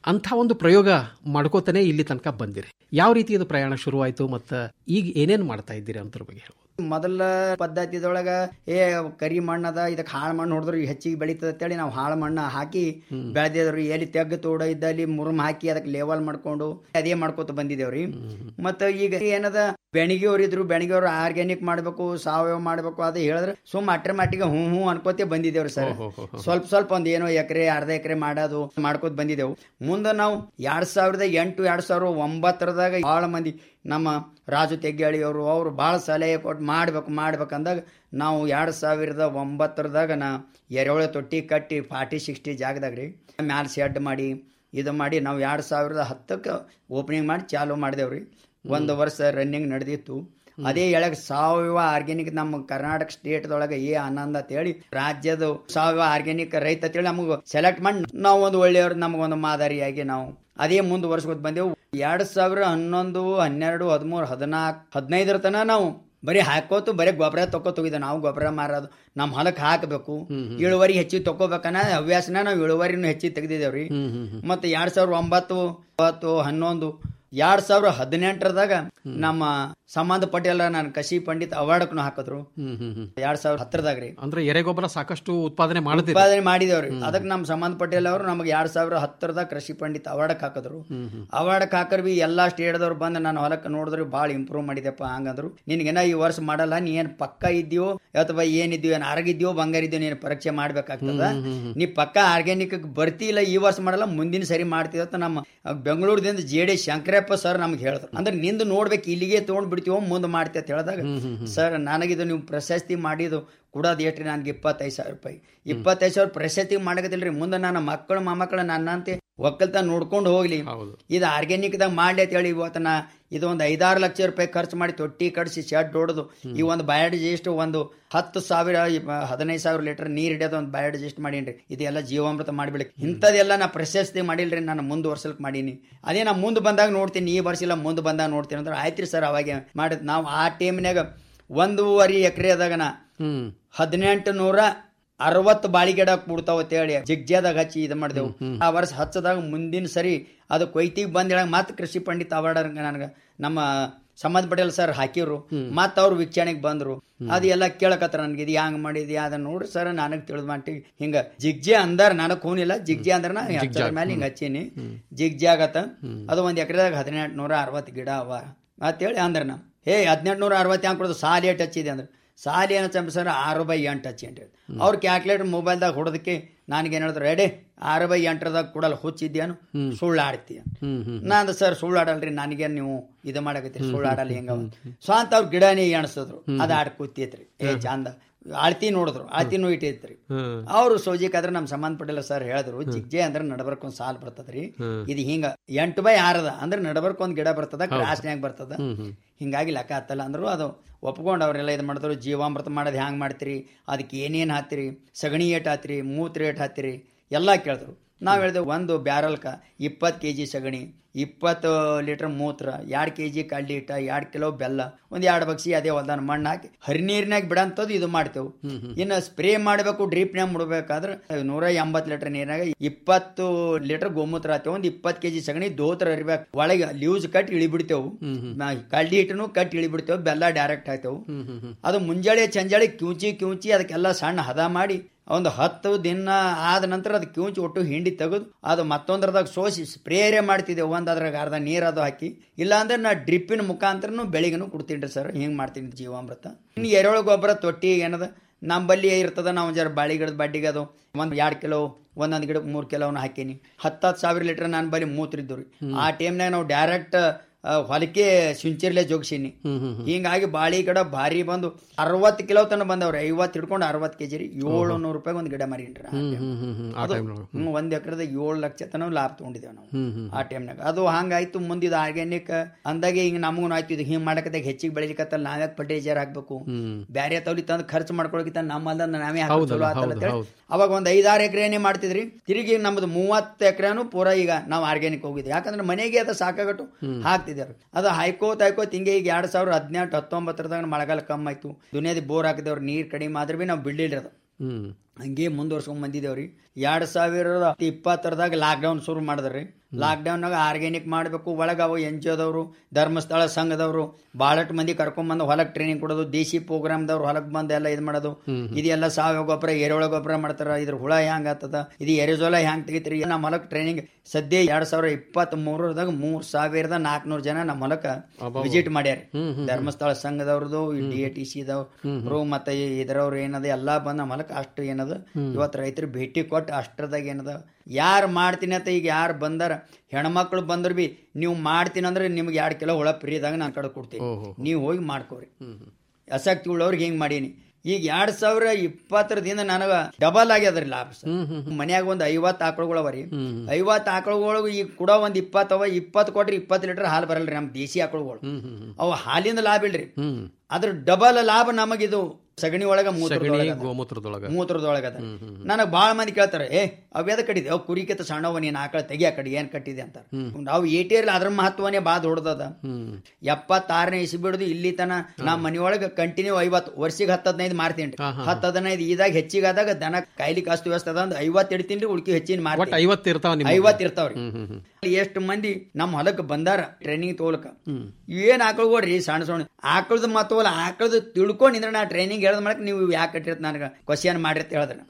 ಅಂಥ ಒಂದು ಪ್ರಯೋಗ ಮಾಡ್ಕೋತಾನೆ ಇಲ್ಲಿ ತನಕ ಬಂದಿರಿ ಯಾವ ರೀತಿ ಇದು ಪ್ರಯಾಣ ಶುರುವಾಯಿತು ಮತ್ತು ಈಗ ಏನೇನು ಮಾಡ್ತಾ ಇದ್ದೀರಿ ಅಂತರ ಬಗ್ಗೆ ಹೇಳ್ಬೋದು ಮೊದಲ ಪದ್ಧತಿದೊಳಗ ಏ ಕರಿ ಮಣ್ಣದ ಇದಕ್ಕೆ ಹಾಳು ಮಣ್ಣು ಹೊಡೆದ್ರು ಹೆಚ್ಚಿಗೆ ಬೆಳೀತದೆ ಅಂತೇಳಿ ನಾವು ಹಾಳು ಮಣ್ಣು ಹಾಕಿ ಬೆಳೆದಿದ್ರಿ ಎಲ್ಲಿ ತೆಗ್ಗು ತೋಡ ಇದ್ದಲ್ಲಿ ಮುರುಮ್ ಹಾಕಿ ಅದಕ್ಕೆ ಲೆವೆಲ್ ಮಾಡ್ಕೊಂಡು ಅದೇ ಮಾಡ್ಕೋತ ಬಂದಿದ್ದೇವ್ರಿ ಮತ್ತ ಈಗ ಏನದ ಬೆಣಿಗೆಯವ್ರು ಇದ್ರು ಬೆಣಿಗೆಯವ್ರು ಆರ್ಗ್ಯಾನಿಕ್ ಮಾಡ್ಬೇಕು ಸಾವಯವ ಮಾಡ್ಬೇಕು ಅದು ಹೇಳಿದ್ರೆ ಸುಮ್ಮ ಅಟ್ರ ಮಟ್ಟಿಗೆ ಹ್ಞೂ ಹ್ಞೂ ಅನ್ಕೋತೆ ಬಂದಿದ್ದೇವ್ರಿ ಸರ್ ಸ್ವಲ್ಪ ಸ್ವಲ್ಪ ಒಂದ್ ಏನೋ ಎಕರೆ ಅರ್ಧ ಎಕರೆ ಮಾಡೋದು ಮಾಡ್ಕೋತ ಬಂದಿದ್ದೆವು ಮುಂದೆ ನಾವು ಎರಡ್ ಸಾವಿರದ ಎಂಟು ಎರಡ್ ಸಾವಿರದ ಒಂಬತ್ತರದಾಗ ಬಹಳ ಮಂದಿ ನಮ್ಮ ರಾಜು ತೆಗ್ಗಾಳಿ ಅವರು ಅವರು ಭಾಳ ಸಲಹೆ ಕೊಟ್ಟು ಮಾಡ್ಬೇಕು ಮಾಡ್ಬೇಕು ಅಂದಾಗ ನಾವು ಎರಡ್ ಸಾವಿರದ ಒಂಬತ್ತರದಾಗ ನಾ ಎರೆಹುಳ ತೊಟ್ಟಿ ಕಟ್ಟಿ ಫಾರ್ಟಿ ಸಿಕ್ಸ್ಟಿ ಜಾಗದಾಗ ರೀ ಮ್ಯಾಲ ಶೆಡ್ ಮಾಡಿ ಇದು ಮಾಡಿ ನಾವು ಎರಡ್ ಸಾವಿರದ ಹತ್ತಕ್ಕೆ ಓಪನಿಂಗ್ ಮಾಡಿ ಚಾಲು ಮಾಡಿದೆವ್ರಿ ಒಂದು ವರ್ಷ ರನ್ನಿಂಗ್ ನಡೆದಿತ್ತು ಅದೇ ಎಳಗ್ ಸಾವಯವ ಆರ್ಗ್ಯಾನಿಕ್ ನಮ್ಮ ಕರ್ನಾಟಕ ಸ್ಟೇಟ್ದೊಳಗೆ ಏ ಆನಂದ ಅಂತ ಹೇಳಿ ರಾಜ್ಯದ ಸಾವಯವ ಆರ್ಗ್ಯಾನಿಕ್ ರೈತ ಅಂತೇಳಿ ನಮಗೆ ಸೆಲೆಕ್ಟ್ ಮಾಡಿ ನಾವು ಒಂದು ಒಳ್ಳೆಯವ್ರು ನಮಗೊಂದು ಮಾದರಿಯಾಗಿ ನಾವು ಅದೇ ಮುಂದುವರ್ಸ್ಕೊತ ಬಂದೆವು ಎರಡ್ ಸಾವಿರ ಹನ್ನೊಂದು ಹನ್ನೆರಡು ಹದಿಮೂರು ಹದಿನಾಲ್ಕು ಹದಿನೈದರ ತನ ನಾವು ಬರೀ ಹಾಕೋತು ಬರೀ ಗೊಬ್ಬರ ತಕೋತ ಹೋಗಿದ್ದೆ ನಾವು ಗೊಬ್ಬರ ಮಾರೋದು ನಮ್ಮ ಹೊಲಕ್ಕೆ ಹಾಕಬೇಕು ಇಳುವರಿ ಹೆಚ್ಚಿಗೆ ತಕೋಬೇಕನ್ನ ಹವ್ಯಾಸನ ನಾವು ಇಳುವರಿನೂ ಹೆಚ್ಚಿಗೆ ತೆಗ್ದಿದ್ದೇವ್ರಿ ಮತ್ತೆ ಎರಡ್ ಸಾವಿರದ ಒಂಬತ್ತು ಹತ್ತು ಹನ್ನೊಂದು ಎರಡ್ ಸಾವಿರ ಹದಿನೆಂಟರದಾಗ ನಮ್ಮ ಸಂಬಂಧಪಟ್ಟಿಲ್ಲ ನಾನು ಕಸಿ ಪಂಡಿತ್ ಅವಾರ್ಡ್ನು ಹಾಕಿದ್ರು ಎರಡ್ ಸಾವಿರದ ಹತ್ತರದಾಗ ರೀ ಅಂದ್ರೆ ಎರೆಗೊಬ್ಬರ ಸಾಕಷ್ಟು ಉತ್ಪಾದನೆ ಮಾಡ್ತೀರಿ ಉತ್ಪಾದನೆ ಮಾಡಿದೇವ್ರಿ ಅದಕ್ಕೆ ನಮ್ಮ ಸಂಬಂಧಪಟ್ಟಿಲ್ಲ ಅವರು ನಮಗೆ ಎರಡ್ ಸಾವಿರ ಹತ್ತರದ ಕೃಷಿ ಪಂಡಿತ್ ಅವಾರ್ಡಕ್ ಹಾಕಿದ್ರು ಅವಾರ್ಡಕ್ ಹಾಕರ್ ಬಿ ಎಲ್ಲಾ ಸ್ಟೇಟ್ದವ್ರು ಬಂದು ನಾನು ಹೊಲಕ್ಕೆ ನೋಡಿದ್ರು ಭಾಳ ಇಂಪ್ರೂವ್ ಮಾಡಿದೆಪ್ಪ ಹಂಗಂದ್ರು ನಿನ್ಗೇನ ಈ ವರ್ಷ ಮಾಡಲ್ಲ ನೀ ಏನ್ ಪಕ್ಕ ಇದ್ಯೋ ಅಥವಾ ಏನಿದ್ಯೋ ಏನ್ ಆರೋಗಿದ್ಯೋ ಬಂಗಾರ ಇದ್ಯೋ ನೀನು ಪರೀಕ್ಷೆ ಮಾಡ್ಬೇಕಾಗ್ತದ ನೀ ಪಕ್ಕ ಆರ್ಗ್ಯಾನಿಕ್ ಬರ್ತಿಲ್ಲ ಈ ವರ್ಷ ಮಾಡಲ್ಲ ಮುಂದಿನ ಸರಿ ಮಾಡ್ತೀವಿ ಅಂತ ನಮ್ಮ ಬೆಂಗಳೂರದಿಂದ ಜೆ ಡಿ ಶಂಕರಪ್ಪ ಸರ್ ನಮ್ಗೆ ಹೇಳಿದ್ರು ಅಂದ್ರೆ ನಿಂದು ನೋಡ್ಬೇಕು ಇಲ್ಲಿಗೆ ತೊಗೊಂಡ್ ಬಿಡ್ತೀವೋ ಮುಂದೆ ಮಾಡ್ತೀವಿ ಅಂತ ಹೇಳಿದಾಗ ಸರ್ ನನಗಿದು ನೀವು ಪ್ರಶಸ್ತಿ ಮಾಡಿದ್ದು ಕೊಡೋದು ಏಟ್ರಿ ನನಗೆ ಇಪ್ಪತ್ತೈದು ಸಾವಿರ ರೂಪಾಯಿ ಇಪ್ಪತ್ತೈದು ಸಾವಿರ ಪ್ರಶಸ್ತಿ ಮಾಡಕತ್ತಿಲ್ರಿ ಮುಂದೆ ನನ್ನ ಮಕ್ಕಳು ಮೊಮ್ಮಕ್ಕಳು ನನ್ನಂತೆ ಒಕ್ಕಲ್ತನ ನೋಡ್ಕೊಂಡು ಹೋಗ್ಲಿ ಇದು ಆರ್ಗ್ಯಾನಿಕ್ ದಾಗ ಮಾಡ್ಲಿ ಅಂತ ಹೇಳಿ ಇವತ್ತು ನಾ ಇದು ಒಂದು ಐದಾರು ಲಕ್ಷ ರೂಪಾಯಿ ಖರ್ಚು ಮಾಡಿ ತೊಟ್ಟಿ ಕಡಿಸಿ ಶೆಡ್ ಹೊಡೆದು ಈ ಒಂದು ಬಯೋಡೈಜೆಸ್ಟ್ ಒಂದು ಹತ್ತು ಸಾವಿರ ಇಪ್ಪ- ಹದಿನೈದು ಸಾವಿರ ಲೀಟರ್ ನೀರ್ ಹಿಡಿಯೋದು ಒಂದು ಬಯೋಡೈಜೆಸ್ಟ್ ಮಾಡೀನಿ ಇದೆಲ್ಲ ಜೀವಾಮೃತ ಮಾಡಿಬಿಡಕ್ಕೆ ಇಂಥದ್ದೆಲ್ಲ ನಾ ಪ್ರಶಸ್ತಿ ಮಾಡಿಲ್ರಿ ನಾನು ಮುಂದುವರ್ಸಲ್ಕ್ ಮಾಡೀನಿ ಅದೇ ನಾ ಮುಂದೆ ಬಂದಾಗ ನೋಡ್ತೀನಿ ಈ ವರ್ಷ ಇಲ್ಲ ಮುಂದೆ ಬಂದಾಗ ನೋಡ್ತೀನಿ ಅಂದ್ರೆ ಆಯ್ತ್ರಿ ಸರ್ ಅವಾಗ ಮಾಡಿದ್ ನಾವು ಆ ಟೈಮ್ನಾಗ ಒಂದೂವರೆ ಎಕರೆದಾಗ ನಾ ಹದಿನೆಂಟು ನೂರ ಅರವತ್ತು ಬಾಳಿ ಗಿಡ ಕೂಡ್ತಾವ ಹೇಳಿ ಜಿಗ್ಜಾದಾಗ ಹಚ್ಚಿ ಇದು ಮಾಡಿದೆವು ಆ ವರ್ಷ ಹಚ್ಚದಾಗ ಮುಂದಿನ ಸರಿ ಅದು ಕೊಯ್ತಿಗೆ ಬಂದ ಮತ್ತೆ ಕೃಷಿ ಪಂಡಿತ್ ಅವಾರ್ಡ್ ನನಗೆ ನಮ್ಮ ಸಂಬಂಧ ಪಟೇಲ್ ಸರ್ ಹಾಕಿರು ಮತ್ತ ಅವ್ರು ವೀಕ್ಷಣೆಗೆ ಬಂದ್ರು ಅದು ಎಲ್ಲ ಕೇಳಕತ್ರ ನನ್ಗೆ ಇದು ಹ್ಯಾಂಗ್ ಮಾಡಿದ್ಯಾ ಅದನ್ನ ನೋಡ್ರಿ ಸರ್ ನನಗೆ ತಿಳಿದ ಮಟ್ಟಿಗೆ ಹಿಂಗ ಜಿಗ್ಜೆ ಅಂದಾರ ನನಗ್ ಖೂನಿಲ್ಲ ಜಿಗ್ಜೆ ಅಂದ್ರ ನಾ ಹಚ್ಚರ ಮೇಲೆ ಹಿಂಗ ಹಚ್ಚೀನಿ ಜಿಗ್ಜೆ ಆಗತ್ತ ಅದು ಒಂದ್ ಎಕರೆದಾಗ ಹದಿನೆಂಟು ನೂರ ಅರವತ್ತು ಗಿಡ ಅವ ಅಂತೇಳಿ ಅಂದ್ರ ನಾ ಹೇ ಹದಿನೆಂಟು ನೂರ ಅರವತ್ತು ಹ್ಯಾಂಗ್ ಕೊಡೋದು ಸಾಲಿ ಏಟ್ ಹಚ್ಚಿದೆ ಅಂದ್ರೆ ಸಾಲಿ ಏನೋ ಸರ್ ಆರು ಬೈ ಎಂಟು ಹಚ್ಚಿ ಅಂತ ಹೇಳಿ ಅವ್ರ ಕ್ಯಾಲ್ಕುಲೇಟರ್ ಮೊಬೈಲ್ದಾಗ ಹೊಡೋದಕ್ಕೆ ನನಗೇನು ಹೇಳಿದ್ರು ರೆಡಿ ಆರು ಬೈ ಎಂಟರದಾಗ ಕೊಡಲ್ಲ ಹುಚ್ಚಿದ್ಯಾನು ಸುಳ್ಳು ಆಡ್ತೀಯ ನಾನು ಸರ್ ಸುಳ್ಳು ಆಡಲ್ರಿ ನನಗೇನು ನೀವು ಇದು ಮಾಡಕತ್ತೀರಿ ಸುಳ್ಳು ಆಡಲ್ಲ ಹೆಂಗ ಸೊ ಅಂತ ಅವ್ರ ಗಿಡನೇ ಎಣಿಸಿದ್ರು ಅದು ಆಡ್ ಕೂತೈತ್ರಿ ಏ ಚಂದ ಅಳ್ತಿ ನೋಡಿದ್ರು ಅಳ್ತಿನೂ ಇಟ್ಟೈತ್ರಿ ಅವ್ರು ಸೋಜಿಕಾದ್ರೆ ನಮ್ ಸಂಬಂಧಪಟ್ಟಿಲ್ಲ ಸರ್ ಹೇಳಿದ್ರು ಜಿಗ್ಜೆ ಅಂದ್ರೆ ನಡಬರ್ಕ್ ಒಂದ್ ಸಾಲ್ ಬರ್ತದ್ರಿ ಇದು ಹಿಂಗ ಎಂಟು ಬೈ ಆರದ ಅಂದ್ರೆ ನಡಬರ್ಕ್ ಒಂದ್ ಗಿಡ ಬರ್ತದ ಕ್ರಾಸ್ನ್ಯಾಗ ಬರ್ತದ ಹಿಂಗಾಗಿ ಲೆಕ್ಕ ಹತ್ತಲ್ಲ ಅಂದ್ರು ಅದು ಒಪ್ಕೊಂಡು ಅವರೆಲ್ಲ ಇದು ಮಾಡಿದ್ರು ಜೀವಾಮೃತ ಮಾಡೋದು ಹ್ಯಾಂಗ್ ಮಾಡ್ತೀರಿ ಅದಕ್ಕೆ ಏನೇನ್ ಹಾಕ್ತಿರಿ ಸಗಣಿ ಏಟ್ ಹಾಕ್ತಿರಿ ಮೂತ್ರ ಏಟ್ ಹಾಕ್ತಿರಿ ಎಲ್ಲ ಕೇಳಿದ್ರು ನಾವ್ ಹೇಳಿದೆ ಒಂದು ಬ್ಯಾರಲ್ಕ ಇಪ್ಪತ್ತು ಕೆ ಜಿ ಸಗಣಿ ಇಪ್ಪತ್ತು ಲೀಟರ್ ಮೂತ್ರ ಎರಡು ಕೆ ಜಿ ಕಡ್ಲಿ ಹಿಟ್ಟ ಎರಡು ಕಿಲೋ ಬೆಲ್ಲ ಒಂದ್ ಎರಡು ಬಗ್ಸಿ ಅದೇ ಹೊಲ್ದಾನ ಮಣ್ಣು ಹಾಕಿ ಹರಿನೀರ್ನಾಗ ಬಿಡಂತದ್ದು ಇದು ಮಾಡ್ತೇವೆ ಇನ್ನು ಸ್ಪ್ರೇ ಮಾಡಬೇಕು ಡ್ರಿಪ್ನ್ಯಾಗ ಮುಡ್ಬೇಕಾದ್ರೆ ನೂರ ಎಂಬತ್ತು ಲೀಟರ್ ನೀರ್ನಾಗ ಇಪ್ಪತ್ತು ಲೀಟರ್ ಗೋಮೂತ್ರ ಹಾಕ್ತೇವೆ ಒಂದ್ ಇಪ್ಪತ್ತು ಕೆ ಜಿ ಸಗಣಿ ದೋತ್ರ ಹರಿಬೇಕು ಒಳಗೆ ಲೂಸ್ ಕಟ್ ಇಳಿಬಿಡ್ತೇವು ಕಡ್ಲಿ ಹಿಟ್ಟನು ಕಟ್ ಇಳಿಬಿಡ್ತೇವೆ ಬೆಲ್ಲ ಡೈರೆಕ್ಟ್ ಹಾಕ್ತೇವೆ ಅದು ಮುಂಜಾನೆ ಚಂಜಾಳಿ ಕ್ಯೂಚಿ ಕ್ಯೂಚಿ ಅದಕ್ಕೆಲ್ಲ ಸಣ್ಣ ಹದ ಮಾಡಿ ಒಂದು ಹತ್ತು ದಿನ ಆದ ನಂತರ ಅದು ಕಿವುಚಿ ಒಟ್ಟು ಹಿಂಡಿ ತೆಗೆದು ಅದು ಮತ್ತೊಂದ್ರದಾಗ ಸೋಸಿ ಸ್ಪ್ರೇರೇ ಮಾಡ್ತಿದ್ದೆ ಒಂದ್ ಅದ್ರಾಗ ಅರ್ಧ ನೀರ್ ಅದು ಹಾಕಿ ಇಲ್ಲ ಅಂದ್ರೆ ನಾ ಡ್ರಿಪ್ಪಿನ ಮುಖಾಂತರನು ಬೆಳಿಗ್ಗೆನು ಕೊಡ್ತೀನಿ ಸರ್ ಹಿಂಗ್ ಮಾಡ್ತೀನಿ ಜೀವಾಮೃತ ಇನ್ನು ಎರೆಹುಳ ಗೊಬ್ಬರ ತೊಟ್ಟಿ ಏನದ ನಮ್ಮಲ್ಲಿ ಇರ್ತದ ನಾವು ಜರ ಬಾಳಿ ಗಿಡದ ಬಡ್ಡಿಗೆ ಅದು ಒಂದ್ ಎರಡ್ ಕಿಲೋ ಒಂದೊಂದ್ ಗಿಡಕ್ಕೆ ಮೂರ್ ಕಿಲೋನ ಹಾಕೀನಿ ಹತ್ತತ್ತು ಸಾವಿರ ಲೀಟರ್ ನಾನು ಬಳಿ ಮೂತ್ರಿದ್ದು ರೀ ಆ ಟೈಮ್ನಾಗ ನಾವು ಡೈರೆಕ್ಟ್ ಹೊಲಕ್ಕೆ ಸಿಂಚಿರ್ಲೆ ಜೋಗ್ಸೀನಿ ಹಿಂಗಾಗಿ ಬಾಳಿ ಗಿಡ ಭಾರಿ ಬಂದು ಅರವತ್ತು ಕಿಲೋ ತನ ಬಂದವ್ರಿ ಐವತ್ತು ಹಿಡ್ಕೊಂಡು ಅರವತ್ತು ಕೆಜಿ ರೀ ಏಳು ನೂರು ರೂಪಾಯಿ ಒಂದು ಗಿಡ ಮರೀನ್ರಿ ಆ time ನೊಳಗೆ. ಹ್ಮ್ ಒಂದ್ ಎಕರೆದಾಗ ಏಳು ಲಕ್ಷ ತನ ಲಾಭ ತಗೊಂಡಿದ್ದೇವೆ ನಾವು ಆ ಟೈಮ್ನಾಗ ಅದು ಹಂಗಾಯ್ತು ಮುಂದಿದ ಆರ್ಗ್ಯಾನಿಕ್ ಅಂದಾಗೆ ಹಿಂಗ ನಮಗೂ ಆಯ್ತು ಇದು ಹಿಂಗ್ ಮಾಡಕತ್ತಾಗ ಹೆಚ್ಚಿಗೆ ಬೆಳಿಲಿಕತ್ತಲ್ಲ ನಾವ್ಯಾಕೆ ಫರ್ಟಿಲೈಸರ್ ಹಾಕ್ಬೇಕು ಬ್ಯಾರೆ ತವಲಿ ತಂದು ಖರ್ಚು ಮಾಡ್ಕೊಳಕಿತ್ತ ನಮ್ಮಲ್ಲ ನಾವೇ ಹಾಕೋದು ಹೌದಲ್ಲ, ಚಲೋ ಆತಲ್ಲ ಹೌದು, ಅಂತೇಳಿ ಹೌದು. ಅವಾಗ ಒಂದ್ ಐದಾರು ಎಕರೆನೇ ಮಾಡ್ತಿದ್ರಿ ತಿರುಗಿ ನಮ್ದು ಮೂವತ್ತು ಎಕರೆನು ಪೂರಾ ಈಗ ನಾವು ಆರ್ಗ್ಯಾನಿಕ್ ಹೋಗಿದ್ವಿ ಯಾಕಂದ್ರೆ ಮನೆಗೆ ಅದು ಸಾಕಾಗಟ್ಟು ಹಾಕ್ತಿದ್ದೇವ್ರಿ ಅದು ಹಾಯ್ಕೋತ ಹಾಯ್ಕೋತ ಹಿಂಗೆ ಈಗ ಎರಡ್ ಸಾವಿರದ ಹದಿನೆಂಟು ಹತ್ತೊಂಬತ್ತರದಾಗ ಮಳೆಗಾಲ ಕಮ್ಮಿ ಆಯ್ತು ದುನಿಯಾದ ಬೋರ್ ಹಾಕಿದೇವ್ರಿ ನೀರ್ ಕಡಿಮೆ ಆದ್ರೆ ಬಿ ನಾವು ಬಿಡ್ಲಿಲ್ಲ ಅದು ಹಂಗೆ ಮುಂದುವರ್ಸ್ಕೊಂಡ್ ಬಂದಿದ್ದೇವ್ರಿ ಎರಡ್ ಸಾವಿರದ ಇಪ್ಪತ್ತರದಾಗ ಲಾಕ್ ಡೌನ್ ಶುರು ಮಾಡಿದ್ರಿ ಲಾಕ್ಡೌನ್ನಾಗ ಆರ್ಗ್ಯಾನಿಕ್ ಮಾಡಬೇಕು ಒಳಗ ಅವು ಎನ್ ಜಿ ಒದವರು ಧರ್ಮಸ್ಥಳ ಸಂಘದವರು ಬಹಳಷ್ಟು ಮಂದಿ ಕರ್ಕೊಂಡ್ಬಂದು ಹೊಲಕ್ಕೆ ಟ್ರೈನಿಂಗ್ ಕೊಡೋದು ದೇಶಿ ಪ್ರೋಗ್ರಾಮ್ದವ್ರು ಹೊಲಕ್ಕೆ ಬಂದು ಎಲ್ಲ ಇದು ಮಾಡೋದು ಇದೆಲ್ಲ ಸಾವಯವ ಗೊಬ್ಬರ ಎರೆಹುಳ ಗೊಬ್ಬರ ಮಾಡ್ತಾರ ಇದ್ರ ಹುಳ ಹ್ಯಾಂಗ ಆಗ್ತದ ಇದು ಎರೆಜೋಲ ಹ್ಯಾಂಗ್ ತೆಗಿತ್ರಿ ನಮ್ಮ ಹೊಲಕ್ಕೆ ಟ್ರೈನಿಂಗ್ ಸದ್ಯ ಎರಡ್ ಸಾವಿರ ಇಪ್ಪತ್ತ್ ಮೂರದಾಗ ಮೂರ್ ಸಾವಿರದ ನಾಲ್ಕನೂರು ಜನ ನಮ್ಮ ಹೊಲಕ್ಕ ವಿಸಿಟ್ ಮಾಡ್ಯಾರ ಧರ್ಮಸ್ಥಳ ಸಂಘದವ್ರದ್ದು ಡಿ ಎ ಟಿ ಸಿ ದವ್ರು ಮತ್ತೆ ಇದ್ರವ್ರು ಏನದ ಎಲ್ಲಾ ಬಂದ್ ನಮ್ಮ ಹೊಲಕ್ಕೆ ಅಷ್ಟು ಏನದ ಇವತ್ತು ರೈತರು ಭೇಟಿ ಕೊಟ್ಟು ಅಷ್ಟರದಾಗ ಏನದ ಯಾರು ಮಾಡ್ತೀನಿ ಅಂತ ಈಗ ಯಾರು ಬಂದಾರ ಹೆಣ್ಮಕ್ಳು ಬಂದ್ರು ಬಿ ನೀವು ಮಾಡ್ತೀನಿ ಅಂದ್ರೆ ನಿಮ್ಗೆ ಎರಡು ಕಿಲೋ ಹುಳ ಫ್ರೀದಾಗ ನಾನು ಕಡೆ ಕೊಡ್ತೀನಿ ನೀವು ಹೋಗಿ ಮಾಡ್ಕೋರಿ ಆಸಕ್ತಿ ಉಳ್ಳವ್ರಿಗೆ ಹಿಂಗ್ ಮಾಡೀನಿ ಈಗ ಎರಡ್ ಸಾವಿರ ಇಪ್ಪತ್ತರದಿಂದ ನನಗ ಡಬಲ್ ಆಗ್ಯದ್ರಿ ಲಾಭ ಮನ್ಯಾಗ ಒಂದ್ ಐವತ್ತು ಆಕಳುಗಳು ಅವರಿ ಐವತ್ತು ಆಕಳುಗಳು ಈಗ ಕೂಡ ಒಂದ್ ಇಪ್ಪತ್ತವ ಇಪ್ಪತ್ತು ಕೊಟ್ರಿ ಇಪ್ಪತ್ತು ಲೀಟರ್ ಹಾಲು ಬರಲ್ರಿ ನಮ್ ದೇಸಿ ಆಕಳುಗಳು ಅವು ಹಾಲಿಂದ ಲಾಭ ಇಲ್ರಿ ಅದ್ರ ಡಬಲ್ ಲಾಭ ನಮಗಿದು ಸಗಣಿ ಒಳಗ ಸಗಣಿ ಮೂತ್ರದೊಳಗ ಗೋಮೂತ್ರದೊಳಗ ಮೂತ್ರದೊಳಗ ಅದ ನನಗ್ ಬಾಳ ಮಂದಿ ಕೇಳ್ತಾರೆ ಏ ಅವ್ ಎದ ಕಟ್ಟಿದೆ ಅವ್ ಕುರಿಕಿತ ಸಣ್ಣವ ನೀನ್ ಆಕಳ ತೆಗಿ ಆ ಕಡೆ ಏನ್ ಕಟ್ಟಿದೆ ಅಂತ ನಾವು ಏಟಿಯರ್ಲಿ ಅದ್ರ ಮಹತ್ವನೇ ಬಾ ದೊಡ್ಡದದ ಎಪ್ಪತ್ತಾರನೇ ಇಸಿ ಬಿಡುದು ಇಲ್ಲಿ ತನ ನಮ್ಮ ಮನಿಯೊಳಗ ಕಂಟಿನ್ಯೂ ಐವತ್ತು ವರ್ಷಿಗೆ ಹತ್ತು ಹದಿನೈದು ಮಾರ್ತೀನಿ ಹತ್ತು ಹದಿನೈದು ಇದಾಗ ಹೆಚ್ಚಿಗೆ ಆದಾಗ ದನ ಕಾಯ್ಲಿಕ್ಕೆ ಅಷ್ಟು ವ್ಯವಸ್ಥೆ ಅದ ಅಂದ್ರೆ ಐವತ್ತು ಇಡ್ತೀನಿ ಉಳ್ಕಿ ಹೆಚ್ಚಿನ ಒಟ್ಟು ಮಾರ್ತೀನಿ ಐವತ್ತು ಇರ್ತಾವ ನಿಮ್ಮ ಐವತ್ತು ಇರ್ತಾವ್ರಿ ಎಷ್ಟು ಮಂದಿ ನಮ್ಮ ಹೊಲಕ್ಕೆ ಬಂದಾರ ಟ್ರೈನಿಂಗ್ ತಗೋಲಕ ಏನ್ ಆಕಳ್ಗೊಡ್ರಿ ಸಣ್ಣ ಸಣ್ಣ ಆಕಳದ ಮತ್ತವಲ್ಲ ಆಕಳದ ತಿಳ್ಕೊಂಡು ನಿಂದ್ರೆ ನಾ ಟ್ರೈನಿಂಗ್ ಹೇಳ್ದ ಮಾಡಕ್ ನೀವು ಯಾಕೆ ಕಟ್ಟಿರ್ತ ನನಗೆ ಕ್ವಶನ್ ಮಾಡ್ರಿ ಅಂತ ಹೇಳಿದ್ರ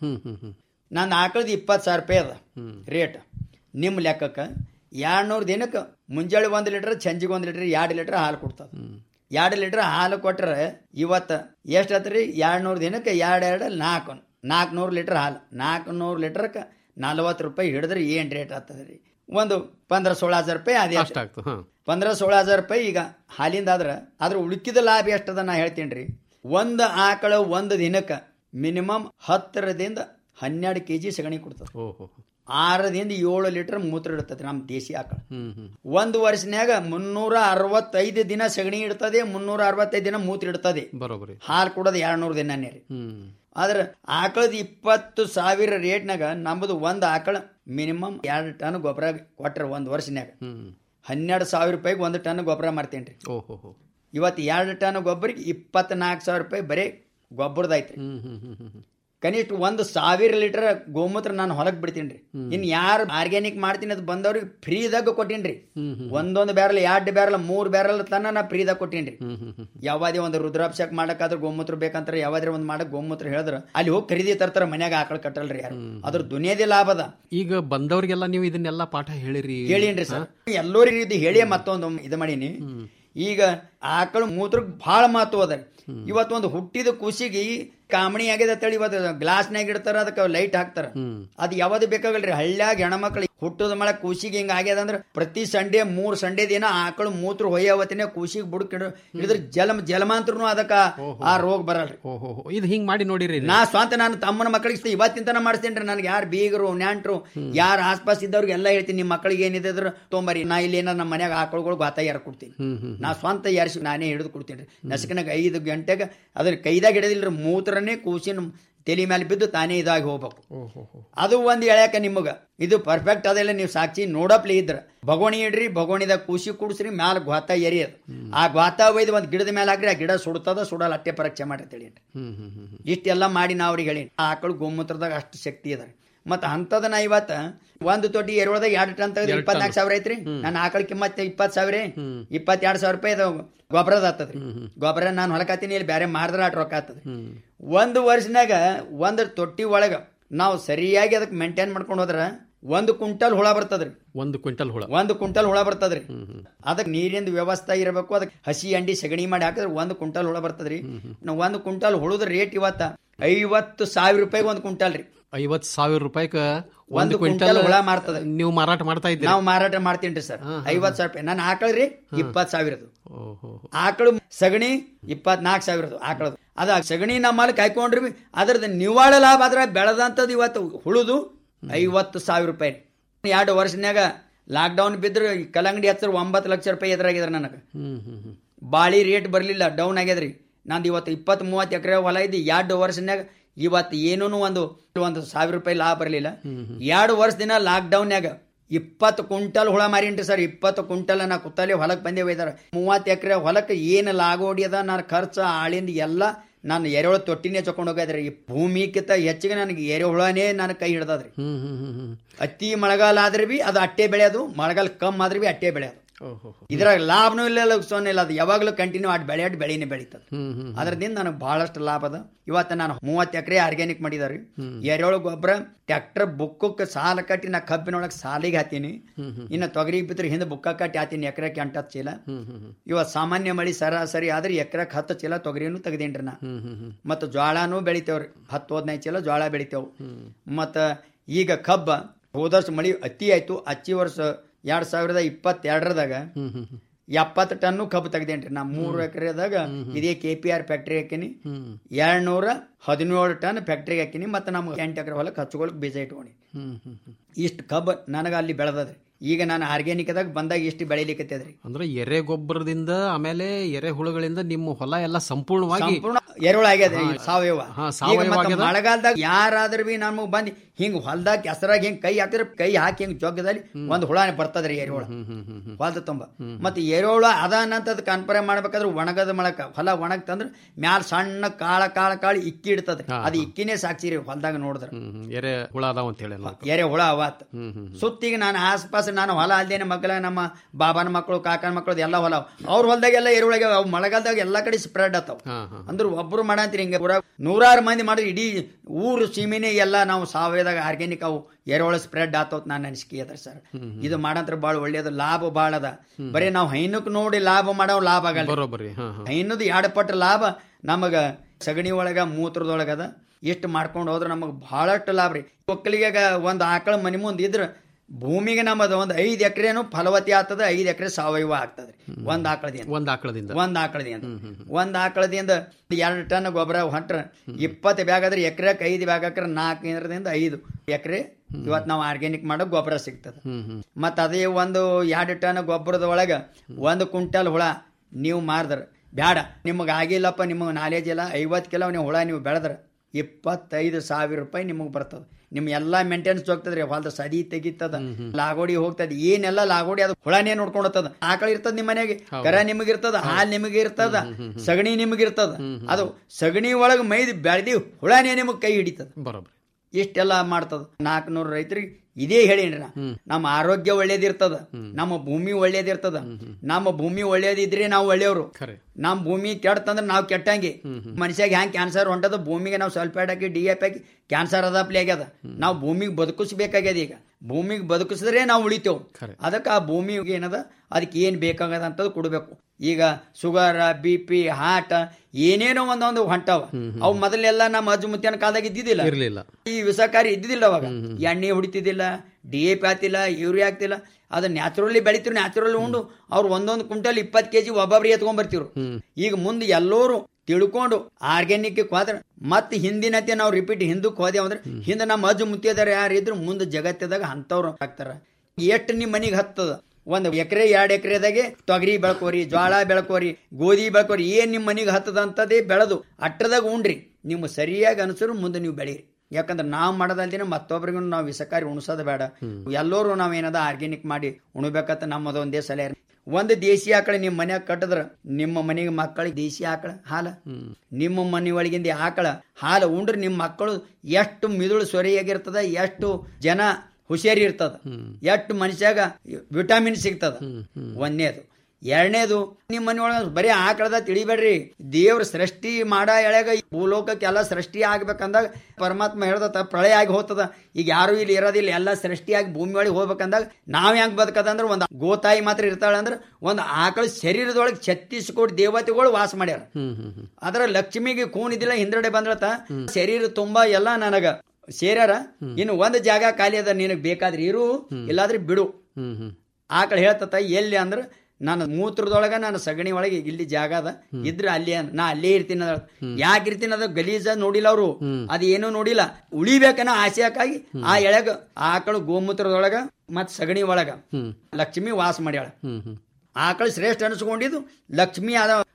ನನ್ನ ಆಕಳದ ಇಪ್ಪತ್ತು ಸಾವಿರ ರೂಪಾಯಿ ಅದ ರೇಟ್ ನಿಮ್ಮ ಲೆಕ್ಕಕ್ಕೆ ಎರಡ್ನೂರು ದಿನಕ್ಕೆ ಮುಂಜಾನೆ ಒಂದು ಲೀಟರ್ ಸಂಜೆಗೆ ಒಂದು ಲೀಟರ್ ಎರಡು ಲೀಟರ್ ಹಾಲು ಕೊಡ್ತದ ಎರಡು ಲೀಟರ್ ಹಾಲು ಕೊಟ್ರೆ ಇವತ್ತು ಎಷ್ಟು ಆತ್ರಿ ಎರಡ್ನೂರು ದಿನಕ್ಕೆ ಎರಡು ಎರಡು ನಾಲ್ಕು ನಾಲ್ಕುನೂರು ಲೀಟರ್ ಹಾಲು ನಾಲ್ಕುನೂರು ಲೀಟರ್ಗೆ ನಲ್ವತ್ತು ರೂಪಾಯಿ ಹಿಡಿದ್ರೆ ಏನು ರೇಟ್ ಆಗ್ತದೆ ರೀ ಒಂದು ಪಂದ್ರ ಸೋಳ ಹಜಾರ್ ರೂಪಾಯಿ ಅದೇ ಅಷ್ಟ ಆಗ್ತದೆ ಹಾ ಪಂದ್ರ ಸೋಳ ಹಜಾರ್ ರೂಪಾಯಿ ಈಗ ಹಾಲಿಂದ ಆದ್ರೆ ಅದ್ರ ಉಳುಕಿದ ಲಾಭ ಎಷ್ಟದ ನಾ ಹೇಳ್ತೀನಿ ರೀ ಒಂದು ಆಕಳ ಒಂದು ದಿನಕ್ಕೆ ಮಿನಿಮಮ್ ಹತ್ತರದಿಂದ ಹನ್ನೆರಡು ಕೆ ಜಿ ಸಗಣಿ ಕೊಡ್ತದೆ ಓಹೋ ಆರರಿಂದ ಏಳು ಲೀಟರ್ ಮೂತ್ರ ಇಡ್ತದೆ ನಮ್ಮ ದೇಸಿ ಆಕಳ ಹ್ಮ್ ಹ್ಮ್ ಒಂದು ವರ್ಷನ್ಯಾಗ ಮುನ್ನೂರ ಅರವತ್ತೈದು ದಿನ ಸಗಣಿ ಇಡ್ತದೆ ಮುನ್ನೂರ ಅರವತ್ತೈದು ದಿನ ಮೂತ್ರ ಇಡ್ತದೆ ಬರೋಬ್ಬರಿ ಹಾಲು ಕೊಡೋದು ಎರಡ್ನೂರು ದಿನನೇ ರೀ ಹ್ಮ್ ಆದ್ರೆ ಆಕಳದ ಇಪ್ಪತ್ತು ಸಾವಿರ ರೇಟ್ನಾಗ ನಮ್ಮದು ಒಂದು ಆಕಳ ಮಿನಿಮಮ್ ಎರಡು ಟನ್ ಗೊಬ್ಬರ ಕೊಟ್ರ ಒಂದು ವರ್ಷನ್ಯಾಗ ಹ್ಮ್ ಹನ್ನೆರಡು ಸಾವಿರ ರೂಪಾಯಿಗೆ ಒಂದು ಟನ್ ಗೊಬ್ಬರ ಮಾಡ್ತೇನೆ ರೀ ಓಹೋ ಹೋ ಇವತ್ತು ಎರಡು ಟನ್ ಗೊಬ್ಬರಿಗೆ ಇಪ್ಪತ್ನಾಲ್ಕು ಸಾವಿರ ರೂಪಾಯಿ ಬರೀ ಗೊಬ್ಬರದೈತ್ರಿ ಹ್ಮ್ ಹ್ಮ್ ಹ್ಮ್ ಹ್ಮ್ ಹ್ಮ್ ಕನಿಷ್ಠ ಒಂದು ಸಾವಿರ ಲೀಟರ್ ಗೋಮೂತ್ರ ನಾನು ಹೊಲಕ್ ಬಿಡ್ತೀನಿ ರೀ ಇನ್ ಯಾರು ಆರ್ಗ್ಯಾನಿಕ್ ಮಾಡ್ತೀನಿ ಅದು ಬಂದವ್ರಿಗೆ ಫ್ರೀದಾಗ ಕೊಟ್ಟೀನಿ ರೀ ಒಂದೊಂದು ಬ್ಯಾರಲ್ ಎರಡು ಬ್ಯಾರಲ್ ಮೂರ್ ಬ್ಯಾರಲ್ ತನ ನಾ ಫ್ರೀದಾಗ ಕೊಟ್ಟೀನಿ ರೀ ಯಾವಾದೇ ಒಂದು ರುದ್ರಾಭಿಷೇಕ ಮಾಡಕ್ಕಾದ್ರೆ ಗೋಮೂತ್ರ ಬೇಕಂತಾರೆ ಯಾವಾದ್ರೆ ಒಂದು ಮಾಡಕ್ ಗೋಮೂತ್ರ ಹೇಳಿದ್ರ ಅಲ್ಲಿ ಹೋಗಿ ಖರೀದಿ ತರ್ತಾರ ಮನ್ಯಾಗ ಆಕಳ ಕಟ್ಟಲ್ರಿ ಯಾರು ಅದ್ರ ದುನಿಯಾದೇ ಲಾಭ ಅದ ಈಗ ಬಂದವರಿಗೆಲ್ಲ ನೀವು ಇದನ್ನೆಲ್ಲ ಪಾಠ ಹೇಳಿರಿ ಹೇಳೀನ್ರಿ ಸರ್ ಎಲ್ಲರಿಗೂ ಇದು ಹೇಳಿ ಮತ್ತೊಂದು ಇದು ಮಾಡೀನಿ ಈಗ ಆಕಳ ಮೂತ್ರಕ್ಕೆ ಬಹಳ ಮಹತ್ವ ಅದ ಇವತ್ತು ಒಂದು ಹುಟ್ಟಿದ ಕುಸಿಗೆ ಕಾಮಣಿ ಆಗಿದೆ ಅಂತೇಳಿ ಇವತ್ತು ಗ್ಲಾಸ್ನಾಗ ಇಡ್ತಾರ ಅದಕ್ಕೆ ಲೈಟ್ ಹಾಕ್ತಾರ ಅದು ಯಾವ್ದು ಬೇಕಾಗಲ್ರಿ ಹಳ್ಳ್ಯಾಗ ಹೆಣ್ಮಕ್ಳು ಹುಟ್ಟದ ಮಳೆ ಕೂಸಿಗೆ ಹಿಂಗ ಆಗ್ಯದ ಅಂದ್ರೆ ಪ್ರತಿ ಸಂಡೆ ಮೂರ್ ಸಂಡೆ ದಿನ ಆಕಳು ಮೂತ್ರ ಹೊಯ್ಯವತ್ತಿನ ಕೂಸಿಗೆ ಬುಡಕ್ ಹಿಡಿದ್ರೆ ಜಲಮ ಜಲಮಾಂತ್ರನು ಅದಕ್ಕ ಆ ರೋಗ ಬರಲ್ರಿ ಓಹೋ ಇದು ಹಿಂಗ್ ಮಾಡಿ ನೋಡಿರಿ ನಾ ಸ್ವಂತ ನಾನು ತಮ್ಮನ ಮಕ್ಕಳಿಗೆ ಇವತ್ತಿನ ತನ ಮಾಡಿಸ್ತೇನ್ರಿ ನನಗೆ ಯಾರು ಬೀಗರು ನ್ಯಾಂಟ್ರು ಯಾರು ಆಸ್ಪಾಸ್ ಇದ್ದವ್ರಿಗೆ ಎಲ್ಲ ಹೇಳ್ತೀನಿ ನಿಮ್ಮ ಮಕ್ಕಳಿಗೆ ಏನಿದೆ ಅಂದ್ರೆ ತೊಂಬರಿ ನಾ ಇಲ್ಲಿ ಏನಾರ ನಮ್ಮ ಮನ್ಯಾಗ ಆಕಳುಗಳು ಗಾತ ಯಾರು ಕೊಡ್ತೀನಿ ನಾ ಸ್ವಂತ ಯಾರಿಸಿ ನಾನೇ ಹಿಡಿದು ಕೊಡ್ತೀನಿ ನಸಕನಾಗ ಐದು ಗಂಟೆಗೆ ಅದ್ರ ಕೈದಾಗ ಹಿಡಿದಿಲ್ರಿ ಮೂತ್ರನೇ ಕೂಸಿನ ತಲೆ ಮೇಲೆ ಬಿದ್ದು ತಾನೇ ಇದಾಗಿ ಹೋಗ್ಬೇಕು ಅದು ಒಂದು ಎಳ್ಯಾಕ ನಿಮಗ ಇದು ಪರ್ಫೆಕ್ಟ್ ಅದೆಲ್ಲ ನೀವು ಸಾಕ್ಷಿ ನೋಡಪ್ಲಿ ಇದ್ರ ಭಗೋಣಿ ಇಡ್ರಿ ಭಗೋಣಿದಾಗ ಕೂಸಿ ಕುಡಿಸ್ರಿ ಮ್ಯಾಲ ಗ್ವಾತ ಎರಿಯದು ಆ ಗ್ವಾತ ಒಯ್ದು ಒಂದು ಗಿಡದ ಮೇಲೆ ಹಾಕ್ರಿ ಆ ಗಿಡ ಸುಡ್ತದ ಸುಡಲ್ಲ ಅಟ್ಟೆ ಪರೀಕ್ಷೆ ಮಾಡಿ ಅಂತ ಹೇಳಿ ಹ್ಮ್ ಹ್ಮ್ ಹ್ಮ್ ಇಷ್ಟೆಲ್ಲ ಮಾಡಿ ನಾ ಅವ್ರಿಗೆ ಹೇಳಿ ಆ ಆಕಳು ಗೋಮೂತ್ರದಾಗ ಅಷ್ಟು ಶಕ್ತಿ ಅದ ಮತ್ತ ಅಂತದ ನಾ ಇವತ್ತ ಒಂದು ತೊಟಿ ಎರುಳದಾಗ ಎರಡು ಟನ್ ತೆಗೆದು ಎರಡ್ ಇಪ್ಪತ್ನಾಲ್ಕು ಸಾವಿರ ಐತ್ರಿ ನನ್ನ ಆಕಳ ಕಿಮ್ಮತ್ ಇಪ್ಪತ್ತು ಸಾವಿರ ಇಪ್ಪತ್ತೆರಡು ಸಾವಿರ ರೂಪಾಯಿ ಅದು ಗೊಬ್ಬರದ ಆಗ್ತದ್ರಿ ಗೊಬ್ಬರ ನಾನು ಹೊಲಕಾತೀನಿ ಇಲ್ಲಿ ಬೇರೆ ಮಾರಿದ್ರೆ ಅಟ್ ರೊಕ್ಕ ಆಗ್ತದೆ ಒಂದು ವರ್ಷನಾಗ ಒಂದು ತೊಟ್ಟಿ ಒಳಗ ನಾವು ಸರಿಯಾಗಿ ಅದಕ್ಕೆ ಮೇಂಟೈನ್ ಮಾಡ್ಕೊಂಡು ಹೋದ್ರ ಒಂದು ಕುಂಟಲ್ ಹುಳ ಬರ್ತದ್ರಿ ಒಂದು ಕ್ವಿಂಟಲ್ ಹುಳ ಒಂದು ಕುಂಟಲ್ ಹುಳ ಬರ್ತದ್ರಿ ಅದಕ್ಕೆ ನೀರಿನ ವ್ಯವಸ್ಥೆ ಇರಬೇಕು ಅದಕ್ಕೆ ಹಸಿ ಅಂಡಿ ಸಗಣಿ ಮಾಡಿ ಹಾಕಿದ್ರೆ ಒಂದು ಕುಂಟಲ್ ಹುಳ ಬರ್ತದ್ರಿ ನಾವು ಒಂದು ಕುಂಟಲ್ ಹುಳದ ರೇಟ್ ಇವತ್ತ ಐವತ್ತು ಸಾವಿರ ರೂಪಾಯಿಗೆ ಒಂದು ಕುಂಟಲ್ ರೀ ಐವತ್ ಸಾವಿರ ರೂಪಾಯಿಕ ಒಂದು ಒಂದು ಕ್ವಿಂಟಲ್ ಕ್ವಿಂಟಲ್ ಹುಳ ಮಾರ್ತದ ನೀವು ಮಾರಾಟ ಮಾಡ್ತಾ ಇದ್ದೀರಿ ನಾವು ಮಾರಾಟ ಮಾಡ್ತೀನಿ ಸರ್ ಐವತ್ ಸಾವಿರ ರೂಪಾಯಿ ನಾನು ಆಕಳ್ರಿ ಇಪ್ಪತ್ ಸಾವಿರದು ಓಹೋ ಆಕಳು ಸಗಣಿ ಇಪ್ಪತ್ನಾಲ್ಕು ಸಾವಿರದು ಆಕಳದು ಅದ ಸಗಣಿ ನಮ್ಮಲ್ಲಿ ಕಾಯ್ಕೊಂಡ್ರಿ ಅದ್ರದ್ದು ನಿವಾಳ ಲಾಭ ಆದ್ರ ಬೆಳೆದಂತದ್ದು ಇವತ್ತು ಹುಳುದು ಐವತ್ತು ಸಾವಿರ ರೂಪಾಯಿ ಎರಡು ವರ್ಷನ್ಯಾಗ ಲಾಕ್ಡೌನ್ ಬಿದ್ರೆ ಈ ಕಲ್ಲಂಗಡಿ ಹತ್ತಿರ ಒಂಬತ್ತು ಲಕ್ಷ ರೂಪಾಯಿ ಎದುರಾಗಿದ್ರ ನನಗೆ ಹ್ಮ್ ಹ್ಮ್ ಹ್ಮ್ ಬಾಳಿ ರೇಟ್ ಬರಲಿಲ್ಲ ಡೌನ್ ಆಗ್ಯದ್ರಿ ನಂದು ಇವತ್ತು ಇಪ್ಪತ್ತ್ ಮೂವತ್ತು ಎಕರೆ ಹೊಲ ಇದ್ದು ಎರಡು ವರ್ಷನ್ಯಾಗ ಇವತ್ತು ಏನೂ ಒಂದು ಒಂದು ಸಾವಿರ ರೂಪಾಯಿ ಲಾಭ ಬರಲಿಲ್ಲ ಎರಡು ವರ್ಷ ದಿನ ಲಾಕ್ಡೌನ್ಯಾಗ ಇಪ್ಪತ್ತು ಕುಂಟಲ್ ಹುಳ ಮಾರೀನ್ರಿ ಸರ್ ಇಪ್ಪತ್ತು ಕುಂಟಲ್ ನಾ ಕುತ್ತಲೆ ಹೊಲಕ್ಕೆ ಬಂದೇ ಒಯ್ದಾರ ಮೂವತ್ತು ಎಕರೆ ಹೊಲಕ್ಕೆ ಏನು ಲಾಗೋಡಿ ಅದ ನಾನು ಖರ್ಚು ಆಳಿಂದ ಎಲ್ಲ ನಾನು ಎರೆಹುಳ ತೊಟ್ಟಿನೇ ಚೊಕೊಂಡು ಹೋಗಿದ್ರಿ ಈ ಭೂಮಿಕ್ಕಿಂತ ಹೆಚ್ಚಿಗೆ ನನಗೆ ಎರೆಹುಳನೇ ನನ್ನ ಕೈ ಹಿಡ್ದದ್ರಿ ಹ್ಮ್ ಹ್ಮ್ ಹ್ಮ್ ಹ್ಮ್ ಅತಿ ಮಳೆಗಾಲ ಆದ್ರೆ ಬಿ ಅದು ಅಟ್ಟೆ ಬೆಳೆಯೋದು ಮಳೆಗಾಲ ಕಮ್ಮಿ ಆದ್ರೆ ಬಿ ಅಟ್ಟೆ ಬೆಳೆಯೋದು ಓಹೋ ಇದ್ರಾಗ ಲಾಭನೂ ಇಲ್ಲ ಲಕ್ಷಣ ಇಲ್ಲ ಅದು ಯಾವಾಗಲೂ ಕಂಟಿನ್ಯೂ ಆಡ್ ಬೆಳೆಯಾಡ್ ಬೆಳೆನೇ ಬೆಳೀತದೆ ಹ್ಮ್ ಹ್ಮ್ ಅದರದಿಂದ ನನಗೆ ಬಹಳಷ್ಟು ಲಾಭ ಅದ ಇವತ್ತು ನಾನು ಮೂವತ್ತು ಎಕರೆ ಆರ್ಗ್ಯಾನಿಕ್ ಮಾಡಿದಾರೆ ಎರೆಹುಳು ಗೊಬ್ಬರ ಟ್ರ್ಯಾಕ್ಟರ್ ಬುಕ್ಕಕ್ಕೆ ಸಾಲ ಕಟ್ಟಿ ನಾ ಕಬ್ಬಿನೊಳಗೆ ಸಾಲಿಗೆ ಹಾತೀನಿ ಇನ್ನು ತೊಗರಿ ಬಿತ್ತರೆ ಹಿಂದೆ ಬುಕ್ಕ ಕಟ್ಟಿ ಹಾತೀನಿ ಎಕರೆಕ್ಕೆ ಎಂಟು ಹತ್ತು ಚೀಲ ಹ್ಮ್ ಹ್ಮ್ ಹ್ಮ್ ಇವತ್ತು ಸಾಮಾನ್ಯ ಮಳಿ ಸರಾಸರಿ ಆದ್ರೆ ಎಕರೆಕ್ಕೆ ಹತ್ತು ಚೀಲ ತೊಗರಿನೂ ತೆಗ್ದೇನ್ರಿ ನಾ ಹ್ಮ್ ಹ್ಮ್ ಹ್ಮ್ ಮತ್ತು ಜ್ವಾಳನೂ ಬೆಳಿತೇವ್ರಿ ಹತ್ತು ಹದಿನೈದು ಚೀಲ ಜ್ವಾಳ ಬೆಳಿತೇವೆ ಮತ್ತು ಈಗ ಕಬ್ಬ ಹೋದ ವರ್ಷ ಮಳಿ ಅತಿ ಆಯ್ತು ಅಚ್ಚಿ ವರ್ಷ ಎರಡ್ ಸಾವಿರದ ಇಪ್ಪತ್ತೆರಡರದಾಗ ಹ್ಮ್ ಹ್ಮ್ ಹ್ಮ್ ಎಪ್ಪತ್ತು ಟನ್ನು ಕಬ್ಬು ತೆಗ್ದೇನ್ರಿ ನಾ ಮೂರು ಎಕರೆದಾಗ ಇದೇ ಕೆ ಪಿ ಆರ್ ಫ್ಯಾಕ್ಟ್ರಿ ಹಾಕಿನಿ ಹ್ಮ್ ಎರಡ್ ನೂರ ಹದಿನೇಳು ಟನ್ ಫ್ಯಾಕ್ಟ್ರಿಗೆ ಹಾಕಿನಿ ಮತ್ತು ನಮ್ಗೆ ಎಂಟು ಎಕರೆ ಹೊಲಕ್ಕೆ ಹಚ್ಕೊಳಕ್ ಬೀಜ ಇಟ್ಕೊಂಡಿ ಹ್ಮ್ ಹ್ಮ್ ಹ್ಮ್ ಇಷ್ಟು ಕಬ್ಬು ನನಗೆ ಅಲ್ಲಿ ಬೆಳೆದದ್ರಿ ಈಗ ನಾನು ಆರ್ಗ್ಯಾನಿಕ್ದಾಗ ಬಂದಾಗ ಇಷ್ಟು ಬೆಳಿಲಿಕ್ಕತ್ತದ್ರಿ ಅಂದ್ರೆ ಎರೆ ಗೊಬ್ಬರದಿಂದ ಆಮೇಲೆ ಎರೆ ಹುಳುಗಳಿಂದ ನಿಮ್ಮ ಹೊಲ ಎಲ್ಲ ಸಂಪೂರ್ಣವಾಗಿ ಸಂಪೂರ್ಣ ಎರೆಹುಳ ಆಗ್ಯದ ಹಾ, ಸಾವಯವ ಹಾ, ಈಗ ಸಾವಯವ ಮತ್ತೆ ಆಗ್ಯದ. ಮಳೆಗಾಲದಾಗ ಯಾರಾದ್ರೂ ಬಿ ನಮಗ್ ಬಂದ್ ಹಿಂಗ್ ಹೊಲ್ದಾಗ ಕೆಸರಾಗ ಹಿಂಗ್ ಕೈ ಹಾಕಿದ್ರೆ ಕೈ ಹಾಕಿ ಹಿಂಗ್ ಜೋಗದಲ್ಲಿ ಒಂದ್ ಹುಳ ಬರ್ತದ್ರಿ ಎರೆಹುಳ ಹೊಲ್ದ ತುಂಬ ಮತ್ತೆ ಎರೆಹುಳ ಅದ ಅನ್ನಂತದ್ ಕನ್ಪರೆ ಮಾಡ್ಬೇಕಾದ್ರೆ ಒಣಗದ ಮಳಕ ಹೊಲ ಒಣಗ್ತಂದ್ರ ಮ್ಯಾಲ ಸಣ್ಣ ಕಾಳ ಕಾಳ ಕಾಳು ಇಕ್ಕಿ ಇಡ್ತದ್ರಿ ಅದು ಇಕ್ಕಿನೇ ಸಾಕ್ಷಿ ರೀ ಹೊಲ್ದಾಗ ನೋಡಿದ್ರ ಹ್ಮ್ ಹ್ಮ್. ಎರೆ ಹುಳ ಅದಾವ ಅಂತ ಹೇಳಿ ಅಲ್ಲ ಎರೆ ಹುಳ ಅವಾತ್ ಹ್ಮ್ ಹ್ಮ್ ಸುತ್ತೀಗ ನಾನು ಆಸ್ಪಾಸ್ ನಾನು ಹೊಲ ಅಲ್ದೇನೆ ಮಕ್ಕಳ ನಮ್ಮ ಬಾಬಾನ ಮಕ್ಕಳು ಕಾಕನ ಮಕ್ಕಳು ಎಲ್ಲ ಹೊಲ ಅವ್ರ ಹೊಲದಾಗೆಲ್ಲ ಎರೆಹುಳಗೆ ಅವು ಮಳೆಗಾಲದಾಗ ಎಲ್ಲಾ ಕಡೆ ಸ್ಪ್ರೆಡ್ ಆತಾವ ಹಾ ಹಾ ಅಂದ್ರೆ ಒಬ್ರು ಮಾಡಂತೀರಿ ಹಿಂಗೆ ಊರಾಗ ನೂರಾರು ಮಂದಿ ಮಾಡಿದ್ರೆ ಇಡೀ ಊರು ಸೀಮೆನೆ ಎಲ್ಲ ನಾವು ಸಾವಯವದಾಗ ಆರ್ಗ್ಯಾನಿಕ್ ಅವು ಎರೆಹುಳ ಸ್ಪ್ರೆಡ್ ಆತವತ್ ನಾನು ಅನಿಸಿಕೆ ಅದ ಸರ್ ಇದು ಮಾಡಂತ್ರ ಭಾಳ ಒಳ್ಳೇದು ಲಾಭ ಭಾಳ ಅದ ಬರೀ ನಾವು ಹೈನಕ್ ನೋಡಿ ಲಾಭ ಮಾಡೋ ಲಾಭ ಆಗಲ್ಲ ಬರೋಬ್ಬರಿ ಹಾ ಹಾ ಹೈನದು ಎರಡು ಪಟ್ಟು ಲಾಭ ನಮಗ ಸಗಣಿ ಒಳಗ ಮೂತ್ರದೊಳಗದ ಎಷ್ಟು ಮಾಡ್ಕೊಂಡು ಹೋದ್ರೆ ನಮಗೆ ಬಹಳಷ್ಟು ಲಾಭ ರೀ ಒಕ್ಕಲಿಗೆ ಒಂದು ಆಕಳ ಮನೆ ಮುಂದೆ ಇದ್ರ ಭೂಮಿಗೆ ನಮ್ಮದು ಒಂದು ಐದು ಎಕರೆನು ಫಲವತಿ ಆಗ್ತದ ಐದು ಎಕರೆ ಸಾವಯವ ಆಗ್ತದ್ರಿ ಒಂದ್ ಆಕಳದಿಂದ ಒಂದ್ ಆಕಳದಿಂದ ಒಂದ್ ಆಕಳದಿಂದ ಒಂದ್ ಆಕಳದಿಂದ ಎರಡು ಟನ್ ಗೊಬ್ಬರ ಹೊಂಟ್ರ ಇಪ್ಪತ್ತು ಬ್ಯಾಗ್ ಆದ್ರೆ ಎಕರೆಕ್ ಐದು ಬ್ಯಾಗ್ ಹಾಕ್ರೆ ನಾಲ್ಕು ಕೇಂದ್ರದಿಂದ ಐದು ಎಕರೆ ಇವತ್ತು ನಾವು ಆರ್ಗ್ಯಾನಿಕ್ ಮಾಡೋ ಗೊಬ್ಬರ ಸಿಗ್ತದ ಹ್ಮ್ ಹ್ಮ್ ಮತ್ತ ಅದೇ ಒಂದು ಎರಡು ಟನ್ ಗೊಬ್ಬರದ ಒಳಗ ಒಂದು ಕ್ವಿಂಟಲ್ ಹುಳ ನೀವು ಮಾರಿದ್ರ ಬ್ಯಾಡ ನಿಮಗೆ ಆಗಿಲ್ಲಪ್ಪ ನಿಮಗೆ ನಾಲೇಜ್ ಇಲ್ಲ ಐವತ್ತು ಕಿಲೋ ನೀವು ಹುಳ ನೀವು ಬೆಳೆದ್ರ ಇಪ್ಪತ್ತೈದು ಸಾವಿರ ರೂಪಾಯಿ ನಿಮಗೆ ಬರ್ತದ ನಿಮ್ ಎಲ್ಲಾ ಮೇಂಟೆನೆನ್ಸ್ ಹೋಗ್ತದ್ರಿ ಹೊಲದ ಸದಿ ತೆಗಿತದ ಲಾಗೋಡಿ ಹೋಗ್ತದ ಏನೆಲ್ಲ ಲಾಗೋಡಿ ಅದು ಹುಳನೇ ನೋಡ್ಕೊಂಡು ಹೋಗ್ತದ ಆಕಳ ಇರ್ತದ ನಿಮ್ಮ ಮನೆಗೆ ಕರ ನಿಮಗಿರ್ತದ ಹಾಲ್ ನಿಮಗೆ ಇರ್ತದ ಸಗಣಿ ನಿಮಗಿರ್ತದ ಅದು ಸಗಣಿ ಒಳಗೆ ಮೈದು ಬೆಳೆದಿ ಹುಳನೇ ನಿಮಗೆ ಕೈ ಹಿಡಿತದ ಬರೋಬ್ಬರಿ ಇಷ್ಟೆಲ್ಲ ಮಾಡ್ತದ ನಾಲ್ಕುನೂರು ರೈತರಿಗೆ ಇದೇ ಹೇಳೀನಿ ನಾ ನಮ್ಮ ಆರೋಗ್ಯ ಒಳ್ಳೇದಿರ್ತದ ನಮ್ಮ ಭೂಮಿ ಒಳ್ಳೇದಿರ್ತದ ನಮ್ಮ ಭೂಮಿ ಒಳ್ಳೇದಿದ್ರೆ ನಾವು ಒಳ್ಳೆಯವರು ಖರೆ ನಮ್ಮ ಭೂಮಿ ಕೆಡ್ತಂದ್ರೆ ನಾವು ಕೆಟ್ಟಂಗೆ ಮನುಷ್ಯಾಗ ಹ್ಯಾಂಗ್ ಕ್ಯಾನ್ಸರ್ ಹೊಂಟದ ಭೂಮಿಗೆ ನಾವು ಸ್ವಲ್ಪ ಹಾಕಿ ಡಿ ಎಫ್ ಹಾಕಿ ಕ್ಯಾನ್ಸರ್ ಅದಾಪ್ಲಿ ಆಗ್ಯದ ನಾವು ಭೂಮಿಗೆ ಬದುಕಿಸ್ಬೇಕಾಗ್ಯದ ಈಗ ಭೂಮಿಗೆ ಬದುಕಿಸಿದ್ರೆ ನಾವು ಉಳಿತೇವೆ ಖರೆ. ಅದಕ್ಕೆ ಆ ಭೂಮಿಗೆ ಏನದ ಅದಕ್ಕೆ ಏನ್ ಬೇಕಾಗದ ಅಂತದ್ ಕೊಡ್ಬೇಕು ಈಗ ಶುಗರ್ ಬಿ ಪಿ ಹಾರ್ಟ್ ಏನೇನೋ ಒಂದೊಂದು ಹೊಂಟವ ಅವು ಮೊದಲೆಲ್ಲ ನಮ್ಮ ಅಜ್ಜ ಮುತ್ತಿನ ಕಾಲದಾಗ ಇದ್ದಿದ್ದಿಲ್ಲ ಇರ್ಲಿಲ್ಲ ಈ ವಿಷಕಾರಿ ಇದ್ದಿದ್ದಿಲ್ಲ ಅವಾಗ ಎಣ್ಣೆ ಹೊಡಿತಿದ್ದಿಲ್ಲ ಡಿ ಎ ಪಿ ಆಗ್ತಿಲ್ಲ ಯೂರಿಯಾ ಆಗ್ತಿಲ್ಲ ಅದು ನ್ಯಾಚುರಲಿ ಬೆಳಿತಿರು ನ್ಯಾಚುರಲ್ ಉಂಡು ಅವ್ರು ಒಂದೊಂದು ಕ್ವಿಂಟಲ್ ಇಪ್ಪತ್ತು ಕೆಜಿ ಒಬ್ಬೊಬ್ರಿಗೆ ಎತ್ಕೊಂಡ್ ಬರ್ತಿರು ಈಗ ಮುಂದೆ ಎಲ್ಲರೂ ತಿಳ್ಕೊಂಡು ಆರ್ಗ್ಯಾನಿಕ್ ಹೋದ್ರೆ ಮತ್ತೆ ಹಿಂದಿನತೆ ನಾವು ರಿಪೀಟ್ ಹಿಂದಕ್ಕೆ ಹೋದೇವು ಅಂದ್ರೆ ಹಿಂದೆ ನಮ್ಮ ಅಜ್ಜ ಮುತ್ತಿಯದಾರ ಯಾರು ಇದ್ರು ಮುಂದೆ ಜಗತ್ತದಾಗ ಅಂತವ್ರು ಆಗ್ತಾರ ಎಷ್ಟು ನಿಮ್ಮ ಮನೆಗೆ ಹತ್ತದ ಒಂದು ಎಕರೆ ಎರಡು ಎಕರೆದಾಗೆ ತೊಗರಿ ಬೆಳ್ಕೋರಿ ಜ್ವಾಳ ಬೆಳ್ಕೋರಿ ಗೋಧಿ ಬೆಳ್ಕೋರಿ ಏನ್ ನಿಮ್ಮ ಮನೆಗೆ ಹತ್ತದ ಅಂತದೇ ಬೆಳೆದು ಅಟ್ರದಾಗ ಉಣ್ರಿ ನೀವು ಸರಿಯಾಗಿ ಅನಿಸಿದ್ರು ಮುಂದೆ ನೀವು ಬೆಳೀರಿ ಯಾಕಂದ್ರೆ ನಾವು ಮಾಡೋದಲ್ದಿನ ಮತ್ತೊಬ್ರಿಗೂ ನಾವು ವಿಷಕಾರಿ ಉಣಿಸೋದು ಬೇಡ ಎಲ್ಲರೂ ನಾವು ಏನದ ಆರ್ಗ್ಯಾನಿಕ್ ಮಾಡಿ ಉಣ್ಬೇಕಂತ ನಮ್ಮದು ಒಂದೇ ಸಲಹೆ ಒಂದು ದೇಸಿ ಆಕಳ ನಿಮ್ಮ ಮನ್ಯಾಗ ಕಟ್ಟಿದ್ರ ನಿಮ್ಮ ಮನೆಗೆ ಮಕ್ಕಳಿಗೆ ದೇಸಿ ಆಕಳ ಹಾಲ ನಿಮ್ಮ ಮನೆ ಒಳಗಿಂದ ಆಕಳ ಹಾಲು ಉಂಡ್ರೆ ನಿಮ್ಮ ಮಕ್ಕಳು ಎಷ್ಟು ಮಿದುಳು ಸೊರೆಯಾಗಿರ್ತದ ಎಷ್ಟು ಜನ ಹುಷಾರಿ ಇರ್ತದ ಎಷ್ಟು ಮನುಷ್ಯಾಗ ವಿಟಮಿನ್ ಸಿಗ್ತದ ಒಂದನೇದು ಎರಡನೇದು ನಿಮ್ಮ ಮನೆಯೊಳಗೆ ಬರೀ ಆಕಳದ ತಿಳಿಬೇಡ್ರಿ ದೇವ್ರ ಸೃಷ್ಟಿ ಮಾಡ ಎಳೆಗ ಈ ಭೂಲೋಕಕ್ಕೆ ಎಲ್ಲ ಸೃಷ್ಟಿ ಆಗ್ಬೇಕಂದಾಗ ಪರಮಾತ್ಮ ಹೇಳ್ದತ್ತ ಪ್ರಳಯ ಆಗಿ ಹೋಗ್ತದ ಈಗ ಯಾರು ಇಲ್ಲಿ ಇರೋದಿಲ್ಲ ಎಲ್ಲ ಸೃಷ್ಟಿಯಾಗಿ ಭೂಮಿ ಒಳಗೆ ಹೋಗ್ಬೇಕಂದಾಗ ನಾವ್ ಹೆಂಗ್ ಬದುಕದ ಅಂದ್ರೆ ಒಂದು ಗೋತಾಯಿ ಮಾತ್ರ ಇರ್ತಾಳೆ ಅಂದ್ರೆ ಒಂದು ಆಕಳ ಶರೀರದೊಳಗೆ ಛತ್ತೀಸ್ ಕೋಟಿ ದೇವತೆಗಳು ವಾಸ ಮಾಡ್ಯಾರ ಹ್ಮ್ ಹ್ಮ್ ಹ್ಮ್ ಅದರ ಲಕ್ಷ್ಮಿಗೆ ಕೂನ್ ಇದ್ದಿಲ್ಲ ಹಿಂದ್ಗಡೆ ಬಂದ್ರತ ಶರೀರ ತುಂಬಾ ಎಲ್ಲ ನನಗ ಸೇರ್ಯಾರ ಇನ್ನು ಒಂದ್ ಜಾಗ ಖಾಲಿ ಅದ ನಿನಗ್ ಬೇಕಾದ್ರೆ ಇರು ಇಲ್ಲಾದ್ರೆ ಬಿಡು ಹ್ಮ್ ಹ್ಮ್ ಆಕಳ ಹೇಳ್ತತ ಎಲ್ಲಿ ಅಂದ್ರ ನನ್ನ ಮೂತ್ರದೊಳಗ ನಾನು ಸಗಣಿ ಒಳಗೆ ಇಲ್ಲಿ ಜಾಗ ಅದ ಇದ್ರ ಅಲ್ಲಿ ಅನ್- ನಾ ಅಲ್ಲೇ ಇರ್ತೀನಿ ಅದ ಯಾಕೆ ಇರ್ತೀನಿ ಅದ ಗಲೀಜ ನೋಡಿಲ್ಲ ಅವರು ಅದು ಏನೂ ನೋಡಿಲ್ಲ ಉಳಿಬೇಕನ್ನೋ ಆಸೆಯಕ್ಕಾಗಿ ಆ ಎಳೆಗ ಆಕಳು ಗೋಮೂತ್ರದೊಳಗ ಮತ್ ಸಗಣಿ ಒಳಗ ಲಕ್ಷ್ಮಿ ವಾಸ ಮಾಡ್ಯಾಳ ಹ್ಮ್ ಹ್ಮ್ ಆಕಳ ಶ್ರೇಷ್ಠ ಅನಿಸ್ಕೊಂಡಿದ್ದು ಲಕ್ಷ್ಮಿ ಅದ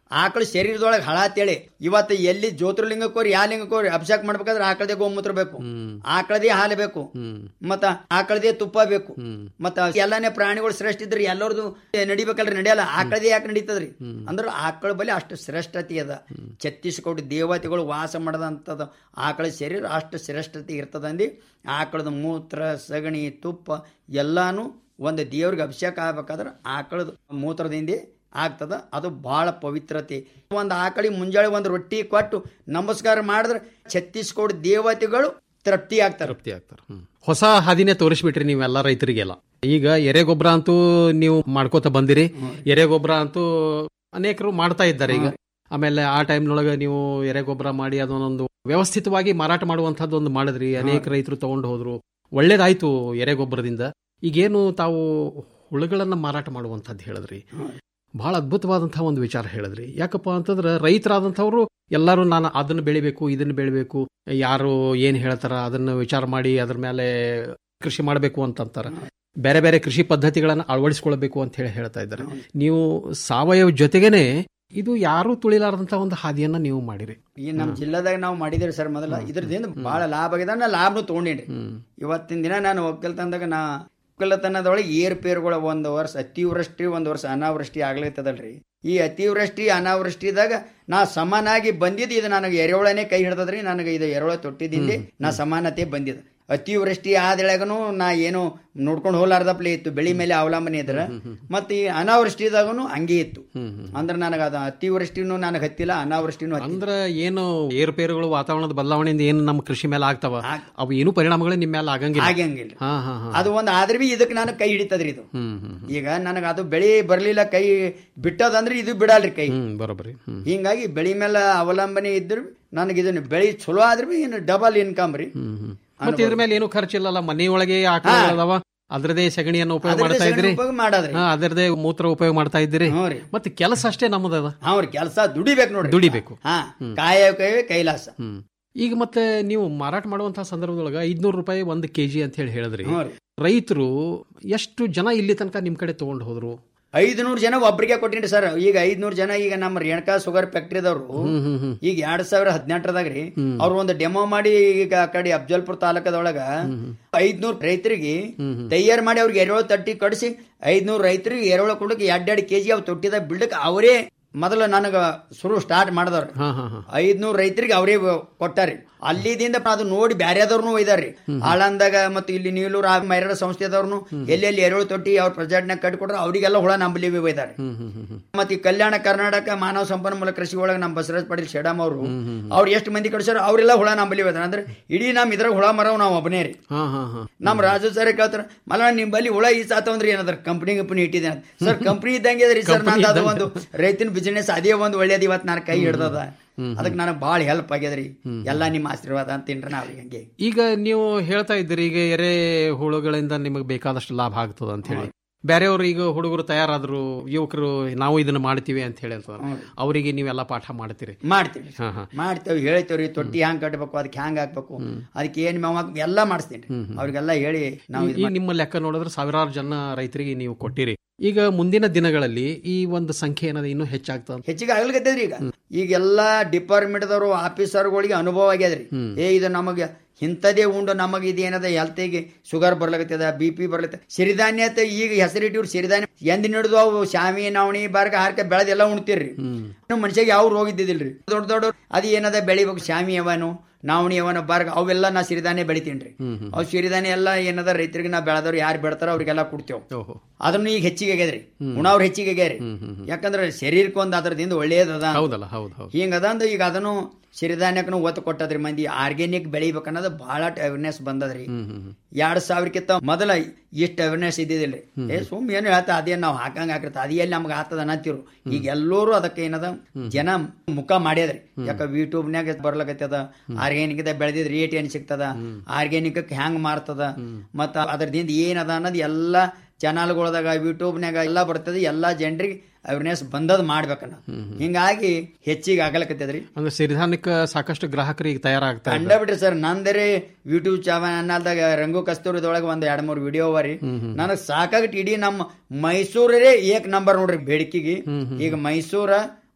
ಆಕಳ ಶರೀರದೊಳಗೆ ಹಳ ಅಂತೇಳಿ ಇವತ್ತು ಎಲ್ಲಿ ಜ್ಯೋತಿರ್ಲಿಂಗಕ್ಕೆ ಹೋರಿ ಯಾ ಲಿಂಗಕ್ಕೆ ಹೋರಿ ಅಭಿಷೇಕ ಮಾಡ್ಬೇಕಾದ್ರೆ ಆಕಳದೇ ಗೋಮೂತ್ರ ಬೇಕು ಆಕಳದೇ ಹಾಲು ಬೇಕು ಮತ್ತ ಆಕಳದೇ ತುಪ್ಪ ಬೇಕು ಮತ್ತ ಎಲ್ಲಾನೇ ಪ್ರಾಣಿಗಳು ಶ್ರೇಷ್ಠ ಇದ್ರಿ ಎಲ್ಲರದು ನಡಿಬೇಕಲ್ರಿ ನಡೆಯಲ್ಲ ಆಕಳದೇ ಯಾಕೆ ನಡೀತದ್ರಿ ಅಂದ್ರ ಆಕಳ ಬಳಿ ಅಷ್ಟು ಶ್ರೇಷ್ಠತೆ ಅದ ಛತ್ತೀಸ್ಗಢ ದೇವತೆಗಳು ವಾಸ ಮಾಡದಂಥದ್ದು ಆಕಳ ಶರೀರ ಅಷ್ಟು ಶ್ರೇಷ್ಠತೆ ಇರ್ತದಂದು ಆಕಳದ ಮೂತ್ರ ಸಗಣಿ ತುಪ್ಪ ಎಲ್ಲಾನು ಒಂದು ದೇವ್ರಿಗೆ ಅಭಿಷೇಕ ಆಗ್ಬೇಕಾದ್ರೆ ಆಕಳದ ಮೂತ್ರದಿಂದ ಆಗ್ತದ ಅದು ಬಹಳ ಪವಿತ್ರತೆ ಒಂದು ಆಕಳಿಗೆ ಮುಂಜಾನೆ ಒಂದು ರೊಟ್ಟಿ ಕೊಟ್ಟು ನಮಸ್ಕಾರ ಮಾಡಿದ್ರೆ ಛತ್ತೀಸ್ಗಢ ದೇವತೆಗಳು ತೃಪ್ತಿ ಆಗ್ತಾರೆ ತೃಪ್ತಿ ಆಗ್ತಾರೆ ಹೊಸ ಹಾದಿನೇ ತೋರಿಸ್ಬಿಟ್ರಿ ನೀವೆಲ್ಲ ರೈತರಿಗೆಲ್ಲ ಈಗ ಎರೆಗೊಬ್ಬರ ಅಂತೂ ನೀವು ಮಾಡ್ಕೋತ ಬಂದಿರಿ ಎರೆಗೊಬ್ಬರ ಅಂತೂ ಅನೇಕರು ಮಾಡ್ತಾ ಇದ್ದಾರೆ ಈಗ ಆಮೇಲೆ ಆ ಟೈಮ್ನೊಳಗೆ ನೀವು ಎರೆಗೊಬ್ಬರ ಮಾಡಿ ಅದನ್ನೊಂದು ವ್ಯವಸ್ಥಿತವಾಗಿ ಮಾರಾಟ ಮಾಡುವಂತಹದ್ದು ಒಂದು ಮಾಡಿದ್ರಿ ಅನೇಕ ರೈತರು ತಗೊಂಡು ಹೋದ್ರು ಒಳ್ಳೇದಾಯ್ತು ಎರೆಗೊಬ್ಬರದಿಂದ ಈಗೇನು ತಾವು ಹುಳುಗಳನ್ನ ಮಾರಾಟ ಮಾಡುವಂಥದ್ದು ಹೇಳಿದ್ರಿ ಬಹಳ ಅದ್ಭುತವಾದಂತಹ ಒಂದು ವಿಚಾರ ಹೇಳಿದ್ರಿ ಯಾಕಪ್ಪ ಅಂತಂದ್ರೆ ರೈತರಾದಂಥವ್ರು ಎಲ್ಲರೂ ನಾನು ಅದನ್ನ ಬೆಳಿಬೇಕು ಇದನ್ನ ಬೆಳಿಬೇಕು ಯಾರು ಏನ್ ಹೇಳ್ತಾರ ಅದನ್ನ ವಿಚಾರ ಮಾಡಿ ಅದ್ರ ಮೇಲೆ ಕೃಷಿ ಮಾಡಬೇಕು ಅಂತಂತಾರ ಬೇರೆ ಬೇರೆ ಕೃಷಿ ಪದ್ಧತಿಗಳನ್ನ ಅಳವಡಿಸ್ಕೊಳ್ಬೇಕು ಅಂತ ಹೇಳಿ ಹೇಳ್ತಾ ಇದ್ದಾರೆ ನೀವು ಸಾವಯವ ಜೊತೆಗೇನೆ ಇದು ಯಾರು ತುಳಿಲಾರದಂತ ಒಂದು ಹಾದಿಯನ್ನ ನೀವು ಮಾಡಿರಿ ಈ ನಮ್ಮ ಜಿಲ್ಲಾದಾಗ ನಾವು ಮಾಡಿದೇವ್ರಿ ಸರ್ ಮೊದಲ ಇದ್ರದಿಂದ ಬಹಳ ಲಾಭ ಆಗಿದೆ ನಾ ಲಾಭನು ತಗೊಂಡೇನ್ರಿ ಇವತ್ತಿನ ದಿನ ನಾನು ಒಕ್ಕಲ್ತನದಾಗ ನಾ ಒಕ್ಕಲತನದೊಳಗೆ ಏರ್ಪೇರುಗಳ ಒಂದು ವರ್ಷ ಅತಿವೃಷ್ಟಿ ಒಂದು ವರ್ಷ ಅನಾವೃಷ್ಟಿ ಆಗ್ಲತ್ತದಲ್ರಿ ಈ ಅತಿವೃಷ್ಟಿ ಅನಾವೃಷ್ಟಿದಾಗ ನಾ ಸಮಾನಾಗಿ ಬಂದಿದ್ದು ಇದು ನನಗೆ ಎರೆಹುಳನೇ ಕೈ ಹಿಡ್ದದ್ರಿ ನನಗೆ ಇದು ಎರೆಹುಳ ತೊಟ್ಟಿದಿಂದ ನಾ ಸಮಾನತೆ ಬಂದಿದ್ದು ಅತಿವೃಷ್ಟಿ ಆದಳಗನು ನಾ ಏನು ನೋಡ್ಕೊಂಡು ಹೋಲಾರ್ದಪ್ಲೆ ಇತ್ತು ಬೆಳಿ ಮೇಲೆ ಅವಲಂಬನೆ ಇದ್ರ ಮತ್ತೆ ಈ ಅನಾವೃಷ್ಟಿದಾಗನು ಹಂಗೆ ಇತ್ತು ಅಂದ್ರೆ ನನಗೆ ಅದು ಅತಿವೃಷ್ಟಿನೂ ನನಗೆ ಹತ್ತಿಲ್ಲ ಅನಾವೃಷ್ಟಿನೂ ಹತ್ತಿಲ್ಲ. ಅಂದ್ರ ಏನು ಏರುಪೇರುಗಳು ವಾತಾವರಣದ ಬದಲಾವಣೆಯಿಂದ ಏನು ನಮ್ಮ ಕೃಷಿ ಮೇಲೆ ಆಗ್ತಾವ ಅವು ಏನು ಪರಿಣಾಮಗಳು ನಿಮ್ಮ ಮೇಲೆ ಆಗಂಗಿಲ್ಲ ಆಗಂಗಿಲ್ಲ ಹಾ ಹಾ ಹಾ ಅದು ಒಂದು ಆದ್ರೆ ಬಿ ಇದಕ್ಕೆ ನಾನು ಕೈ ಹಿಡಿತದ್ರಿ ಇದು ಹ್ಮ್ ಹ್ಮ್ ಈಗ ನನಗೆ ಅದು ಬೆಳಿ ಬರ್ಲಿಲ್ಲ ಕೈ ಬಿಟ್ಟದಂದ್ರೆ ಇದು ಬಿಡಲ್ರಿ ಕೈ ಹ್ಮ್ ಬರೋಬ್ಬರಿ ಹ್ಮ್ ಹಿಂಗಾಗಿ ಬೆಳಿ ಮೇಲೆ ಅವಲಂಬನೆ ಇದ್ರು ನನಗೆ ಇದನ್ನ ಬೆಳಿ ಚಲೋ ಆದ್ರೆ ಬಿ ಇನ್ನು ಡಬಲ್ ಇನ್ಕಮ್ ರೀ ಮತ್ತೆ ಇದ್ರ ಮೇಲೆ ಏನು ಖರ್ಚಿಲ್ಲಲ್ಲ ಮನೆಯೊಳಗೆ ಆಕಳಗಳದಾವ ಅದ್ರದೇ ಸಗಣಿಯನ್ನು ಉಪಯೋಗ ಅದ್ರದ್ದೇ ಮಾಡ್ತಾ ಇದ್ರಿ ಸಗಣಿ ಉಪಯೋಗ ಮಾಡೋದ್ರಿ. ಹಾ, ಅದ್ರದೇ ಮೂತ್ರ ಉಪಯೋಗ ಮಾಡ್ತಾ ಇದ್ದೀರಿ ಮತ್ತೆ ಕೆಲಸ ಅಷ್ಟೇ ನಮ್ಮದದ ಅವ್ರ ಕೆಲಸ ದುಡಿಬೇಕು ನೋಡ್ರಿ ದುಡಿಬೇಕು ಹಾ ಕಾಯ ಕೈವೇ ಕೈಲಾಸ ಹ್ಮ್ ಈಗ ಮತ್ತೆ ನೀವು ಮಾರಾಟ ಮಾಡುವಂತಹ ಸಂದರ್ಭದೊಳಗ ಐದ್ನೂರು ರೂಪಾಯಿ ಒಂದು ಕೆಜಿ ಅಂತ ಹೇಳಿ ಹೇಳಿದ್ರಿ ಹ್ಞೂ ರೀ. ರೈತರು ಎಷ್ಟು ಜನ ಇಲ್ಲಿ ತನಕ ನಿಮ್ ಕಡೆ ತಗೊಂಡು ಹೋದ್ರು ಐದ್ನೂರು ಜನ ಒಬ್ರಿಗೆ ಕೊಟ್ಟಿನ್ರಿ ಸರ್ ಈಗ ಐದ್ನೂರು ಜನ ಈಗ ನಮ್ಮ ರೇಣುಕಾ ಶುಗರ್ ಫ್ಯಾಕ್ಟ್ರಿದವ್ರು ಹ್ಮ್ ಹ್ಮ್ ಹ್ಮ್ ಈಗ ಎರಡ್ ಸಾವಿರ ಹದಿನೆಂಟರದಾಗ ರೀ ಅವ್ರು ಒಂದು ಡೆಮೋ ಮಾಡಿ ಈಗ ಆ ಕಡೆ ಅಫ್ಜಲ್ಪುರ ತಾಲೂಕದೊಳಗ ಐದ್ನೂರ್ ರೈತರಿಗೆ ತಯಾರು ಮಾಡಿ ಅವ್ರಿಗೆ ಎರೆಹುಳ ತಟ್ಟಿ ಕಡಿಸಿ ಐದ್ನೂರ್ ರೈತರಿಗೆ ಎರೆಹುಳ ಕೊಡಕ್ಕೆ ಎರಡ್ ಎರಡ್ ಕೆಜಿ ಅವ್ ತೊಟ್ಟಿದ ಬಿಲ್ಡಕ್ ಅವರೇ ಮೊದಲು ನನಗ ಶುರು ಸ್ಟಾರ್ಟ್ ಮಾಡಿದವ್ರು ಹಾ ಹಾ ಹಾ ಐದ್ನೂರ್ ರೈತರಿಗೆ ಅವರೇ ಕೊಟ್ಟಾರಿ ಅಲ್ಲಿದಿಂದ ಅದು ನೋಡಿ ಬ್ಯಾರೆದವ್ರನು ಒಯ್ದಾರಿ ಆಳಂದಾಗ ಮತ್ತು ಇಲ್ಲಿ ನೀಲೂರು ಆ ಮೈರಾಡ ಸಂಸ್ಥೆದವ್ರನು ಎಲ್ಲೆಲ್ಲಿ ಎರೆಹುಳು ತೊಟ್ಟಿ ಅವ್ರ ಪ್ರೊಜೆಕ್ಟ್ನಾಗ ಕಟ್ಕೊಟ್ರೆ ಅವರಿಗೆಲ್ಲ ಹುಳ ನಂಬಲಿ ಒಯ್ದಾರೆ ಹ್ಮ್ ಹ್ಮ್ ಹ್ಮ್ ಹ್ಮ್ ಮತ್ತೆ ಈ ಕಲ್ಯಾಣ ಕರ್ನಾಟಕ ಮಾನವ ಸಂಪನ್ಮೂಲ ಕೃಷಿ ಒಳಗೆ ನಮ್ಮ ಬಸವರಾಜ್ ಪಾಟೀಲ್ ಶೆಡಮ್ ಅವರು ಅವ್ರು ಎಷ್ಟು ಮಂದಿ ಕಳಿಸ್ಯಾರ ಅವರೆಲ್ಲ ಹುಳ ನಂಬಲಿ ಒಯ್ದಾರ ಅಂದ್ರೆ ಇಡೀ ನಮ್ ಇದ್ರಾಗ ಹುಳ ಮರವ್ ನಾವು ಒಬ್ಬನೇ ರೀ ಹಾ ಹಾ ಹಾ ನಮ್ ರಾಜು ಸರ್ ಕೇಳ್ತಾರ ಮಲ್ಲ ನಿಮ್ ಬಲ್ಲಿ ಹುಳ ಈ ಸಾತವಂದ್ರೆ ಏನದ್ರ ಕಂಪ್ನಿ ಕಂಪ್ನಿ ಇಟ್ಟಿದೆ ಅಂತ ಸರ್ ಕಂಪ್ನಿ ಇದ್ದಂಗೆ ಅದ್ರಿ ಸರ್ Company ನಂದು ಅದು ಇದ್ದಂಗೆ. ಒಂದು ರೈತನ ಬಿಸಿನೆಸ್ ಅದೇ ಒಂದು ಒಳ್ಳೇದು ಇವತ್ತು ನಾನು ಕೈ ಹಿಡ್ದದ ಅದಕ್ಕೆ ನನಗೆ ಭಾಳ ಹೆಲ್ಪ್ ಆಗ್ಯದ್ರಿ ಎಲ್ಲ ನಿಮ್ಮ ಆಶೀರ್ವಾದ ಅಂತೀನ್ರಿ ನಾವು ಹಂಗೆ ಈಗ ನೀವು ಹೇಳ್ತಾ ಇದ್ದೀರಿ ಈಗ ಎರೆ ಹುಳುಗಳಿಂದ ನಿಮಗೆ ಬೇಕಾದಷ್ಟು ಲಾಭ ಆಗ್ತದ ಅಂತ ಹೇಳಿ ಬೇರೆಯವರು ಈಗ ಹುಡುಗರು ತಯಾರಾದ್ರು ಯುವಕರು ನಾವು ಇದನ್ನ ಮಾಡ್ತೀವಿ ಅಂತ ಹೇಳಿ ಅಂತ ಅವರಿಗೆ ನೀವೆಲ್ಲ ಪಾಠ ಮಾಡ್ತೀರಿ ಮಾಡ್ತೀವಿ ಹಾ ಹಾ ಮಾಡ್ತೇವೆ ಹೇಳ್ತೇವ್ರಿ ತೊಟ್ಟಿ ಹ್ಯಾಂಗ್ ಕಟ್ಬೇಕು ಅದಕ್ಕೆ ಹ್ಯಾಂಗ್ ಹಾಕ್ಬೇಕು ಅದಕ್ಕೆ ಏನ್ ಮೇವ್ ಹಾಕ್ಬೇಕು ಎಲ್ಲ ಮಾಡಿಸ್ತೀನಿ ಅವ್ರಿಗೆಲ್ಲ ಹೇಳಿ ನಾವು ಈ ನಿಮ್ಮ ಲೆಕ್ಕ ನೋಡಿದ್ರೆ ಸಾವಿರಾರು ಜನ ರೈತರಿಗೆ ನೀವು ಕೊಟ್ಟಿರಿ ಈಗ ಮುಂದಿನ ದಿನಗಳಲ್ಲಿ ಈ ಒಂದು ಸಂಖ್ಯೆ ಏನದ ಇನ್ನೂ ಹೆಚ್ಚಾಗ್ತದ ಹೆಚ್ಚಿಗೆ ಆಗ್ಲಿಕತ್ತದ್ರಿ ಈಗ ಈಗ ಎಲ್ಲಾ ಡಿಪಾರ್ಟ್ಮೆಂಟ್ ದವರು ಆಫೀಸರ್ಗಳಿಗೆ ಅನುಭವ ಆಗ್ಯದ್ರಿ ಏ ಇದು ನಮಗೆ ಇಂಥದೇ ಉಂಡು ನಮಗೆ ಇದೇನದ ಹೆಲ್ತಿಗೆ ಶುಗರ್ ಬರ್ಲಕತ್ತದ ಬಿ ಪಿ ಬರ್ಲತ್ತ ಸಿರಿಧಾನ್ಯ ಅಂತ ಈಗ ಹೆಸರಿಟ್ಟಿವ್ರು ಸಿರಿಧಾನ್ಯ ಎಂದ್ ಹಿಡಿದು ಅವು ಶಾಮಿ ನವಣಿ ಬಾರ್ಕ ಹಾರ್ಕ ಬೆಳೆದೆಲ್ಲ ಉಣ್ತಿರ್ರಿ ನಮ್ಮ ಮನುಷ್ಯಗೆ ಯಾವ ರೋಗ ಇದ್ದಿದ್ದಿಲ್ರಿ ದೊಡ್ಡ ದೊಡ್ಡ ಅದು ಏನದ ಬೆಳಿಬೇಕು ಶಾಮಿ ಅವನು ನಾವಣಿ ಅವನ ಬಾರ್ಗ ಅವೆಲ್ಲ ನಾ ಸಿರಿಧಾನ್ಯ ಬೆಳಿತೀನ್ರಿ ಅವು ಸಿರಿಧಾನ್ಯ ಎಲ್ಲ ಏನದ ರೈತರಿಗೆ ನಾ ಬೆಳೆದವ್ರು ಯಾರು ಬೆಳ್ತಾರೋ ಅವ್ರಿಗೆಲ್ಲ ಕೊಡ್ತೇವೆ ಓಹೋ ಅದನ್ನು ಈಗ ಹೆಚ್ಚಿಗೆ ಆಗ್ಯದ್ರಿ ಉಣವ್ರು ಹೆಚ್ಚಿಗೆ ಆಗ್ಯಾರಿ ಯಾಕಂದ್ರೆ ಶರೀರಕ್ಕೆ ಒಂದು ಅದರದಿಂದ ಒಳ್ಳೇದದ ಹೌದಲ್ಲ ಹೌದು ಹೌದು ಹಿಂಗದ ಅಂದ ಈಗ ಅದನ್ನು ಸಿರಿಧಾನ್ಯಕ್ಕೂ ಒತ್ತು ಕೊಟ್ಟದ್ರಿ ಮಂದಿ ಆರ್ಗ್ಯಾನಿಕ್ ಬೆಳಿಬೇಕು ಅನ್ನೋದು ಬಹಳ ಅವೇರ್ನೆಸ್ ಬಂದದ್ರಿ ಎರಡ್ ಸಾವಿರಕ್ಕಿಂತ ಮೊದಲ ಇಷ್ಟ ಅವೇರ್ನೆಸ್ ಇದ್ದಿದ್ದಿಲ್ರಿ ಏ ಸುಮ್ ಏನು ಹೇಳ್ತಾ ಅದೇನ್ ನಾವು ಹಾಕಂಗ ಹಾಕಿರ್ತ ಅದೇ ಎಲ್ಲಿ ನಮ್ಗೆ ಆತದ ಅನ್ನತ್ತಿರು ಈಗ ಎಲ್ಲರೂ ಅದಕ್ಕೆ ಏನದ ಜನ ಮುಖ ಮಾಡ್ಯದ್ರಿ ಯಾಕ ಯೂಟ್ಯೂಬ್ನ್ಯಾಗ ಬರ್ಲಕತ್ತದ ಆರ್ಗ್ಯಾನಿಕ್ ಬೆಳೆದಿದ್ ರೇಟ್ ಏನ್ ಸಿಗ್ತದ ಆರ್ಗ್ಯಾನಿಕ್ ಹ್ಯಾಂಗ್ ಮಾರ್ತದ ಮತ್ತ ಅದ್ರದಿಂದ ಏನದ ಅನ್ನೋದು ಎಲ್ಲಾ ಚಾನಲ್ಗಳದಾಗ ಯೂಟ್ಯೂಬ್ನ್ಯಾಗ ಎಲ್ಲ ಬರ್ತದೆ ಎಲ್ಲಾ ಜನರಿಗೆ ಅವೇರ್ನೆಸ್ ಬಂದದ್ ಮಾಡ್ಬೇಕನ್ನ ಹಿಂಗಾಗಿ ಹೆಚ್ಚಿಗೆ ಆಗಲಕತ್ತದ್ರಿ ಅಂದ್ರೆ ಸಿರಿಧಾನ್ಯಕ್ಕೆ ಸಾಕಷ್ಟು ಗ್ರಾಹಕರು ಈಗ ತಯಾರಾಗ್ತಾ ಕಂಡ ಬಿಡ್ರಿ ಸರ್ ನಂದರೆ ಯೂಟ್ಯೂಬ್ ಚಾನಲ್ದಾಗ ರಂಗು ಕಸ್ತೂರಿದೊಳಗೆ ಒಂದ್ ಎರಡ್ ಮೂರ್ ವಿಡಿಯೋ ಅವರಿ ನನಗ್ ಸಾಕಾಗಿಟ್ಟು ಇಡೀ ನಮ್ಮ ಮೈಸೂರೇ ಏಕ್ ನಂಬರ್ ನೋಡ್ರಿ ಬೇಡಿಕೆಗೆ ಈಗ ಮೈಸೂರ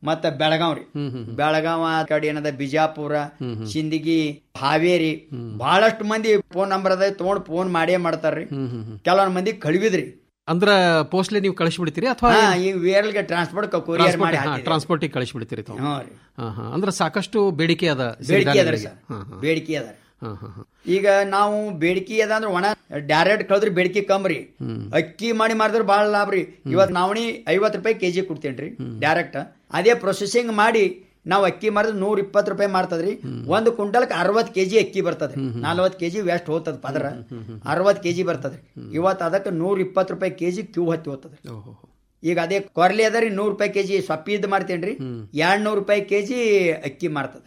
ಮತ್ತ ಬೆಳಗಾವ್ ರೀ ಬೆಳಗಾವ ಆ ಕಡೆ ಏನದ ಬಿಜಾಪುರ ಸಿಂದಗಿ ಹಾವೇರಿ ಬಹಳಷ್ಟು ಮಂದಿ ಫೋನ್ ನಂಬರ್ ಅದ ತಗೊಂಡ್ ಫೋನ್ ಮಾಡೇ ಮಾಡ್ತಾರ್ರಿ ಕೆಲವೊಂದ್ ಮಂದಿ ಕಳಿವಿದ್ರಿ ಅಂದ್ರ ಪೋಸ್ಟ್ಲಿ ನೀವು ಕಳಿಸ್ಬಿಡ್ತೀರಿ ಅಥವಾ ಹಾ ಈ ವೇರ್ಲ್ಗೆ ಟ್ರಾನ್ಸ್ಪೋರ್ಟ್ ಕೊರಿಯರ್ ಮಾಡಿ ಹಾಕಿದ್ರಿ. ಟ್ರಾನ್ಸ್ಪೋರ್ಟಿಗೆ ಕಳಿಸ್ಬಿಡ್ತೀರಿ ತಾವು ಹ್ಞೂ ರೀ. ಹಾ, ಹಾ. ಅಂದ್ರೆ ಸಾಕಷ್ಟು ಬೇಡಿಕೆ ಅದ ಬೇಡಿಕೆ ಅದ ರೀ ಸಿರಿಧಾನ್ಯಗಳಿಗೆ. ಸರ್ ಹಾ, ಹಾ. ಬೇಡಿಕೆ ಅದ ರೀ. ಹಾ, ಹಾ, ಹಾ. ಈಗ ನಾವು ಬೇಡಿಕೆ ಅದ ಅಂದ್ರೆ ಒಣ ಡೈರೆಕ್ಟ್ ಕಳೆದ್ರೆ ಬೇಡಿಕೆ ಕಮ್ರಿ ಅಕ್ಕಿ ಮಾಡಿ ಮಾಡಿದ್ರೆ ಬಹಳ ಲಾಭ ರೀ ಇವತ್ತು ನಾವಣಿ ಐವತ್ತು ರೂಪಾಯಿ ಕೆಜಿ ಕೊಡ್ತೇನ್ರಿ ಡೈರೆಕ್ಟ್ ಅದೇ ಪ್ರೊಸೆಸಿಂಗ್ ಮಾಡಿ ನಾವು ಅಕ್ಕಿ ಮಾರಿದ್ರೆ ನೂರ ಇಪ್ಪತ್ತು ರೂಪಾಯಿ ಮಾರ್ತದ್ರಿ ಒಂದು ಕ್ವಿಂಟಲ್ಗೆ ಅರವತ್ತು ಕೆಜಿ ಅಕ್ಕಿ ಬರ್ತದೆ ನಲ್ವತ್ತು ಕೆಜಿ ವೇಸ್ಟ್ ಹೋಗ್ತದ ಪದರ ಅರವತ್ತು ಕೆಜಿ ಬರ್ತದ್ರಿ ಇವತ್ತು ಅದಕ್ಕೆ ನೂರ ಇಪ್ಪತ್ತು ರೂಪಾಯಿ ಕೆಜಿ ಕ್ಯೂ ಹತ್ತಿ ಹೋಗ್ತದೆ ಈಗ ಅದೇ ಕೊರ್ಲಿ ಅದ ರೀ ನೂರು ರೂಪಾಯಿ ಕೆಜಿ ಸೊಪ್ಪಿದ್ ಮಾಡ್ತೇನ್ರಿ ಎರಡ್ ನೂರು ರೂಪಾಯಿ ಕೆಜಿ ಅಕ್ಕಿ ಮಾರ್ತದೆ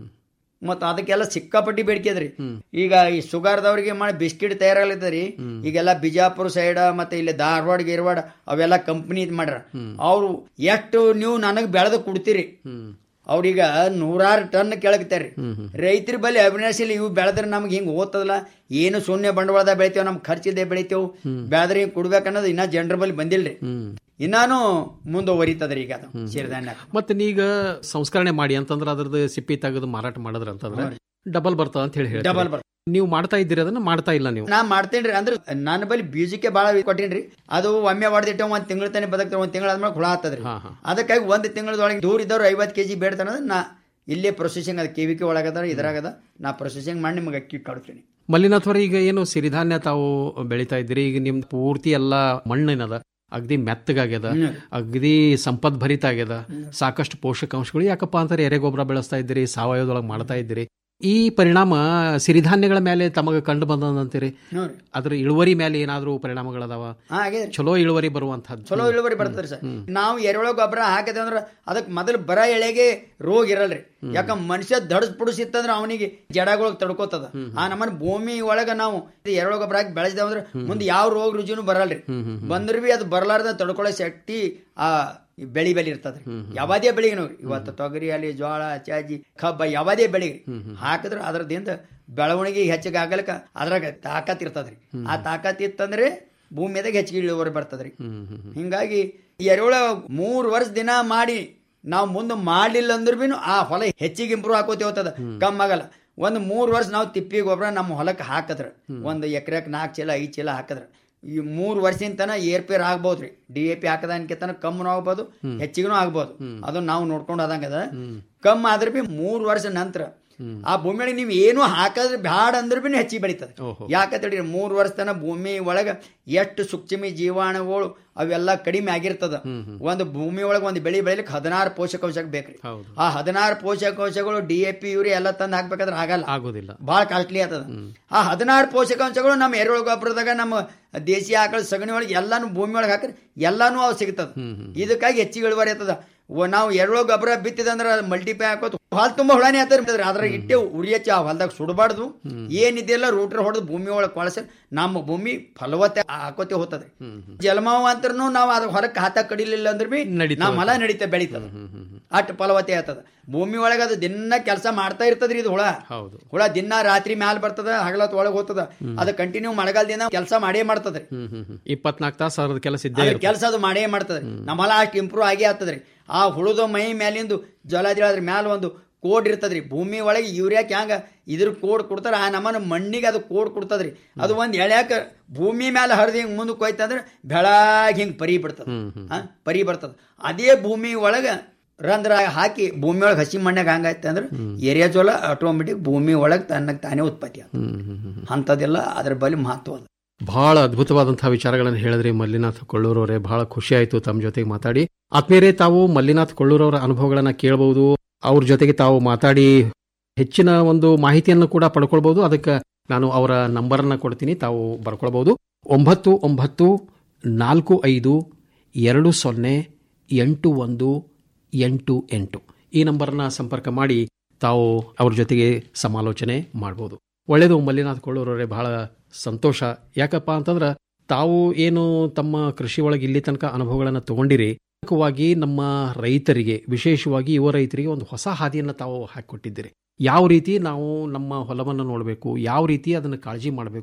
ಮತ್ತ ಅದಕ್ಕೆಲ್ಲ ಸಿಕ್ಕಾಪಟ್ಟಿ ಬೇಡಿಕೆ ಅದ್ರಿ ಈಗ ಈ ಸುಗಾರ್ದವ್ರಿಗೆ ಮಾಡಿ ಬಿಸ್ಕಿಟ್ ತಯಾರಾಗ್ಲತ್ತರಿ ಈಗೆಲ್ಲ ಬಿಜಾಪುರ ಸೈಡ್ ಮತ್ತೆ ಇಲ್ಲಿ ಧಾರವಾಡ ಗಿರವಾಡ ಅವೆಲ್ಲ ಕಂಪ್ನಿ ಇದ್ ಮಾಡ್ರ ಅವ್ರು ಎಷ್ಟು ನೀವು ನನಗ್ ಬೆಳೆದು ಕೊಡ್ತೀರಿ ಅವ್ರೀಗ ನೂರಾರು ಟನ್ ಕೆಳಗ್ತಾರ್ರಿ ರೈತರ ಬಳಿ ಅವಿನಾಶಿ ಇವು ಬೆಳೆದ್ರೆ ನಮ್ಗೆ ಹಿಂಗ್ ಓದ್ತದಲ್ಲ ಏನು ಶೂನ್ಯ ಬಂಡವಾಳದ ಬೆಳಿತೇವ್ ನಮ್ ಖರ್ಚಿದೆ ಬೆಳಿತೇವ್ ಬೆಳೆದ್ರೆ ಹಿಂಗ್ ಕೊಡ್ಬೇಕನ್ನೋದು ಇನ್ನ ಜನರ ಬಳಿ ಬಂದಿಲ್ರಿ ಇನ್ನಾನು ಮುಂದುವರಿತದ್ರಿ ಈಗ ಅದು ಸಿರಿಧಾನ್ಯ ಮತ್ತೆ ನೀಗ ಸಂಸ್ಕರಣೆ ಮಾಡಿ ಅಂತಂದ್ರೆ ಅದ್ರದ್ದು ಸಿಪ್ಪಿ ತೆಗೆದು ಮಾರಾಟ ಮಾಡಿದ್ರ ಅಂತಂದ್ರೆ ಡಬಲ್ ಬರ್ತದ ಅಂತ ಹೇಳಿ ಹೇಳ್ತೀರಿ. Double ಬರ್ತದ. ನೀವು ಮಾಡ್ತಾ ಇದ್ದೀರಿ ಅದನ್ನ ಮಾಡ್ತಾ ಇಲ್ಲ ನೀವು ನಾ ಮಾಡ್ತೇನ್ರಿ ಅಂದ್ರೆ ನನ್ನ ಬಳಿ ಬೀಜಕ್ಕೆ ಬಾಳ ಕೊಟ್ಟೇನ್ರಿ ಅದು ಒಮ್ಮೆ ಹೊಡೆದಿಟ್ಟ ಒಂದ್ ತಿಂಗಳ ತಾನೇ ಬದುಕ್ತಾರೆ ಒಂದ್ ತಿಂಗಳ ಆದ್ಮೇಲೆ ಹುಳ ಆಗ್ತದ್ರಿ ಅದಕ್ಕಾಗಿ ಒಂದ್ ತಿಂಗಳದೊಳಗೆ ದೂರ ಇದ್ದವ್ರು ಐವತ್ತು ಕೆಜಿ ಬೇಡ್ತಾನ ನಾ ಇಲ್ಲೇ ಪ್ರೊಸೆಸಿಂಗ್ ಅದ ಕೆವಿಕೆ ಒಳಗದ ಇದ್ರಾಗದ ನಾ ಪ್ರೊಸೆಸಿಂಗ್ ಮಾಡಿ ನಿಮಗೆ ಅಕ್ಕಿ ಕಡ್ತೀನಿ ಮಲ್ಲಿನಾಥ್ ಅವರೇ, ಈಗ ಏನು ಸಿರಿಧಾನ್ಯ ತಾವು ಬೆಳಿತಾ ಇದ್ದೀರಿ ಈಗ ನಿಮ್ದು ಪೂರ್ತಿ ಎಲ್ಲ ಮಣ್ಣಿನದ ಅಗದಿ ಮೆತ್ತಗಾಗ್ಯದ ಅಗದಿ ಸಂಪತ್ ಭರಿತ ಆಗ್ಯದ ಸಾಕಷ್ಟು ಪೋಷಕಾಂಶಗಳು ಯಾಕಪ್ಪ ಅಂತಾರೆ ಎರೆಗೊಬ್ಬರ ಬೆಳೆಸ್ತಾ ಇದ್ದೀರಿ ಸಾವಯವದೊಳಗೆ ಮಾಡ್ತಾ ಇದ್ದೀರಿ ಈ ಪರಿಣಾಮ ಸಿರಿಧಾನ್ಯಗಳ ಮೇಲೆ ತಮಗೆ ಕಂಡು ಬಂದಂತೀರಿ ನೋಡ್ರಿ ಅದ್ರ ಇಳುವರಿ ಮೇಲೆ ಏನಾದ್ರೂ ಪರಿಣಾಮಗಳದಾವ ಹಾ ಹಾಗೆ ಚಲೋ ಇಳುವರಿ ಬರುವಂತಹದ್ದು ಚಲೋ ಇಳುವರಿ ಬರ್ತದ್ರಿ ಸರ್ ನಾವು ಎರೆಹುಳ ಗೊಬ್ಬರ ಹಾಕಿದೆ ಅಂದ್ರೆ ಅದಕ್ಕೆ ಮೊದಲು ಬರ ಎಳೆಗೆ ರೋಗ ಇರಲ್ರಿ ಯಾಕ ಮನುಷ್ಯ ದಡಸ್ ಪುಡಿಸಿತ್ತಂದ್ರೆ ಅವನಿಗೆ ಜಡಗಳು ತಡ್ಕೋತದ ಆ ನಮ್ಮನ್ನ ಭೂಮಿ ಒಳಗ ನಾವು ಎರೆಹುಳ ಗೊಬ್ಬರ ಹಾಕಿ ಬೆಳೆಸಿದೇವ್ ಅಂದ್ರೆ ಮುಂದೆ ಯಾವ ರೋಗ ರುಜಿನೂ ಬರಲ್ರಿ ಬಂದ್ರೆ ಬಿ ಅದು ಬರಲಾರ್ದ ತಡ್ಕೊಳ್ಳೋ ಶಕ್ತಿ ಆ ಈ ಬೆಳಿ ಬೆಳಿ ಇರ್ತದ್ರಿ ಯಾವದೇ ಬೆಳಿಗ್ಗೆ ನೋಡ್ರಿ ಇವತ್ತು ತೊಗರಿ ಅಲ್ಲಿ ಜೋಳ ಚಾಜಿ ಕಬ್ಬ ಯಾವದೇ ಬೆಳಿಗ್ಗೆ ಹಾಕಿದ್ರೆ ಅದ್ರದಿಂದ ಬೆಳವಣಿಗೆ ಹೆಚ್ಚಿಗೆ ಆಗಲಕ್ಕ ಅದ್ರಾಗ ತಾಕತ್ ಇರ್ತದ್ರಿ ಆ ತಾಕತ್ ಇತ್ತಂದ್ರೆ ಭೂಮಿಯಾಗ ಹೆಚ್ಚಿಗೆ ಇಳುವರಿ ಬರ್ತದ್ರಿ ಹಿಂಗಾಗಿ ಎರೆಹುಳ ಮೂರ್ ವರ್ಷ ದಿನ ಮಾಡಿ ನಾವು ಮುಂದೆ ಮಾಡ್ಲಿಲ್ಲ ಅಂದ್ರ ಬಿನು ಆ ಹೊಲ ಹೆಚ್ಚಿಗೆ ಇಂಪ್ರೂವ್ ಹಾಕೋತಿ ಹೋಗ್ತದ ಕಮ್ಮಿ ಆಗಲ್ಲ ಒಂದ್ ಮೂರ್ ವರ್ಷ ನಾವು ತಿಪ್ಪಿ ಗೊಬ್ಬರ ನಮ್ಮ ಹೊಲಕ್ಕೆ ಹಾಕದ್ರ ಒಂದು ಎಕರೆಕ್ ನಾಲ್ಕು ಚೀಲ ಐದು ಚೀಲ ಹಾಕದ್ರ ಈ ಮೂರ್ ವರ್ಷದಿಂದ ತನ ಏರ್ಪೇರ್ ಆಗ್ಬೋದ್ರಿ ಡಿ ಎ ಪಿ ಹಾಕದನ್ಕಿಂತನ ಕಮ್ಮನು ಆಗ್ಬೋದು ಹೆಚ್ಚಿಗೂ ಆಗ್ಬೋದು ಅದನ್ನ ನಾವು ನೋಡ್ಕೊಂಡು ಆದಂಗದ ಕಮ್ಮಿ ಆದ್ರೆ ಬಿ ಮೂರ್ ವರ್ಷ ನಂತರ ಆ ಭೂಮಿಯೊಳಗೆ ನೀವು ಏನು ಹಾಕಿದ್ರೆ ಬ್ಯಾಡ ಅಂದ್ರೆ ಬಿ ಹೆಚ್ಚಿಗೆ ಬೆಳೀತದೆ ಯಾಕಂತೇಳಿ ಮೂರ್ ವರ್ಷ ತನ ಭೂಮಿ ಒಳಗ ಎಷ್ಟು ಸೂಕ್ಷ್ಮ ಜೀವಾಣುಗಳು ಅವೆಲ್ಲ ಕಡಿಮೆ ಆಗಿರ್ತದ ಒಂದು ಭೂಮಿ ಒಳಗೆ ಒಂದು ಬೆಳೆ ಬೆಳಿಲಿಕ್ಕೆ ಹದಿನಾರು ಪೋಷಕಾಂಶ ಬೇಕ್ರಿ ಆ ಹದಿನಾರು ಪೋಷಕಾಂಶಗಳು ಡಿ ಎ ಪಿ ಯೂರಿ ಎಲ್ಲ ತಂದು ಹಾಕ್ಬೇಕಾದ್ರೆ ಆಗಲ್ಲ ಆಗೋದಿಲ್ಲ ಬಹಳ ಕಾಸ್ಟ್ಲಿ ಆಗ್ತದ ಆ ಹದಿನಾರು ಪೋಷಕಾಂಶಗಳು ನಮ್ಮ ಎರೆಹುಳ ಗೊಬ್ಬರದಾಗ ನಮ್ಮ ದೇಸಿ ಆಕಳ ಸಗಣಿ ಒಳಗೆ ಎಲ್ಲಾನು ಭೂಮಿ ಒಳಗೆ ಹಾಕಿದ್ರೆ ಎಲ್ಲಾನು ಅವು ಸಿಗ್ತದ ಇದಕ್ಕಾಗಿ ಹೆಚ್ಚಿಗೆ ಇಳುವರಿ ಆಗ್ತದ ಓ, ನಾವು ಎರೆಹುಳ ಗೊಬ್ಬರ ಬಿತ್ತಿದಂದ್ರೆ ಮಲ್ಟಿಪೈ ಹಾಕೋದು ಹೊಲ ತುಂಬಾ ಹುಳಾನೇ ಆಗ್ತದೆ ಅದ್ರಾಗ ಇಟ್ಟೆ ಉರಿ ಹಚ್ಚಿ ಆ ಹೊಲದಾಗ ಸುಡಬಾರ್ದು ಏನಿದೆಯಲ್ಲ ರೂಟ್ರ್ ಹೊಡೆದು ಭೂಮಿ ಒಳಗೆ ಕೊಳಸಿ ನಮ್ಮ ಭೂಮಿ ಫಲವತ್ತೆ ಹಾಕೋತಿ ಹೋಗ್ತದ್ರಿ ಜಲಮಾವ ಅಂತರ್ನು ನಾವು ಅದ್ರ ಹೊರಕ್ಕೆ ಹಾತ ಕಡಿಲಿಲ್ಲ ಅಂದ್ರೆ ಬಿ ನಮ್ಮ ಹೊಲ ನಡೀತಾ ಬೆಳೀತದ ಅಟ್ ಫಲವತ್ತೆ ಆಗ್ತದ ಭೂಮಿ ಒಳಗೆ ಅದು ದಿನ ಕೆಲಸ ಮಾಡ್ತಾ ಇರ್ತದ್ರಿ ಇದು ಹುಳ ಹೌದು ಹುಳ ದಿನ ರಾತ್ರಿ ಮ್ಯಾಲ ಬರ್ತದ ಹಗಲತ್ ಒಳಗೆ ಹೋಗ್ತದ ಅದು ಕಂಟಿನ್ಯೂ ಮಳೆಗಾಲದಿಂದ ಕೆಲಸ ಮಾಡೇ ಮಾಡ್ತದ್ರಿ ಇಪ್ಪತ್ನಾಲ್ಕು ತಾಸು ಅದ್ರ ಕೆಲಸ ಇದ್ದೇ ಅದ್ರ ಇರುತ್ತೆ. ಕೆಲಸ ಅದು ಮಾಡೇ ಮಾಡ್ತದ್ರಿ ನಮ್ಮ ಹೊಲ ಅಷ್ಟು ಇಂಪ್ರೂವ್ ಆಗೇ ಆಗ್ತದ್ರಿ ಆ ಹುಳುದ ಮೈ ಮ್ಯಾಲಿಂದು ಜಲದಿ ಅದ್ರ ಮ್ಯಾಲ ಒಂದು ಕೋಡ್ ಇರ್ತದ್ರಿ ಭೂಮಿ ಒಳಗೆ ಯೂರಿಯಾಕ್ ಹ್ಯಾಂಗ ಇದ್ರ ಕೋಡ್ ಕೊಡ್ತಾರ ಆ ನಮ್ಮನ ಮಣ್ಣಿಗೆ ಅದು ಕೋಡ್ ಕೊಡ್ತದ್ರಿ ಅದು ಒಂದ್ ಎಳ್ಯಾಕ ಭೂಮಿ ಮ್ಯಾಲ ಹರಿದು ಹಿಂಗ್ ಮುಂದಕ್ಕೆ ಹೋಯ್ತಂದ್ರೆ ಬೆಳಗ್ ಹಿಂಗ್ ಪರಿ ಬಿಡ್ತದ ಆ, ಪರಿ ಬರ್ತದ ಅದೇ ಭೂಮಿ ಒಳಗ ರಂಧ್ರ ಹಾಕಿ ಭೂಮಿ ಒಳಗೆ ಹಸಿ ಮಣ್ಣಾಗ ಹಂಗಾಯ್ತು ಅಂದ್ರೆ ಎರಿಯಾ ಜೋಳ ಆಟೋಮೆಟಿಕ್ ಭೂಮಿ ಒಳಗೆ ತನ್ನಕ್ಕೆ ತಾನೇ ಉತ್ಪತ್ತಿ ಆಗ್ತದೆ ಅಂಥದ್ದೆಲ್ಲ ಅದ್ರ ಬಳಿ ಮಹತ್ವ ಅದ ಬಹಳ ಅದ್ಭುತವಾದಂತಹ ವಿಚಾರಗಳನ್ನು ಹೇಳಿದ್ರಿ ಮಲ್ಲಿನಾಥ್ ಕೊಳ್ಳೂರವರೇ ಬಹಳ ಖುಷಿ ಆಯ್ತು ತಮ್ಮ ಜೊತೆಗೆ ಮಾತಾಡಿ ಆತ್ಮೀಯರೇ ತಾವು ಮಲ್ಲಿನಾಥ್ ಕೊಳ್ಳೂರವರ ಅನುಭವಗಳನ್ನ ಕೇಳಬಹುದು ಅವ್ರ ಜೊತೆಗೆ ತಾವು ಮಾತಾಡಿ ಹೆಚ್ಚಿನ ಒಂದು ಮಾಹಿತಿಯನ್ನು ಕೂಡ ಪಡ್ಕೊಳ್ಬಹುದು ಅದಕ್ಕೆ ನಾನು ಅವರ ನಂಬರನ್ನ ಕೊಡ್ತೀನಿ ತಾವು ಬರ್ಕೊಳ್ಬಹುದು ಒಂಬತ್ತು ಒಂಬತ್ತು ನಾಲ್ಕು ಐದು ಎರಡು ಸೊನ್ನೆ ಎಂಟು ಒಂದು ಎಂಟು ಎಂಟು ಈ ನಂಬರ್ನ ಸಂಪರ್ಕ ಮಾಡಿ ತಾವು ಅವ್ರ ಜೊತೆಗೆ ಸಮಾಲೋಚನೆ ಮಾಡ್ಬೋದು ಒಳ್ಳೆಯದು ಮಲ್ಲಿನಾಥ್ ಕೊಳ್ಳೂರವರೇ ಬಹಳ ಸಂತೋಷ ಯಾಕಪ್ಪ ಅಂತಂದ್ರೆ ತಾವು ಏನು ತಮ್ಮ ಕೃಷಿ ಒಳಗೆ ಇಲ್ಲಿ ತನಕ ಅನುಭವಗಳನ್ನು ತಗೊಂಡಿರಿ ಪ್ರಮುಖವಾಗಿ ನಮ್ಮ ರೈತರಿಗೆ ವಿಶೇಷವಾಗಿ ಯುವ ರೈತರಿಗೆ ಒಂದು ಹೊಸ ಹಾದಿಯನ್ನು ತಾವು ಹಾಕಿಕೊಟ್ಟಿದ್ದೀರಿ ಯಾವ ರೀತಿ ನಾವು ನಮ್ಮ ಹೊಲವನ್ನು ನೋಡಬೇಕು ಯಾವ ರೀತಿ ಅದನ್ನು ಕಾಳಜಿ ಮಾಡಬೇಕು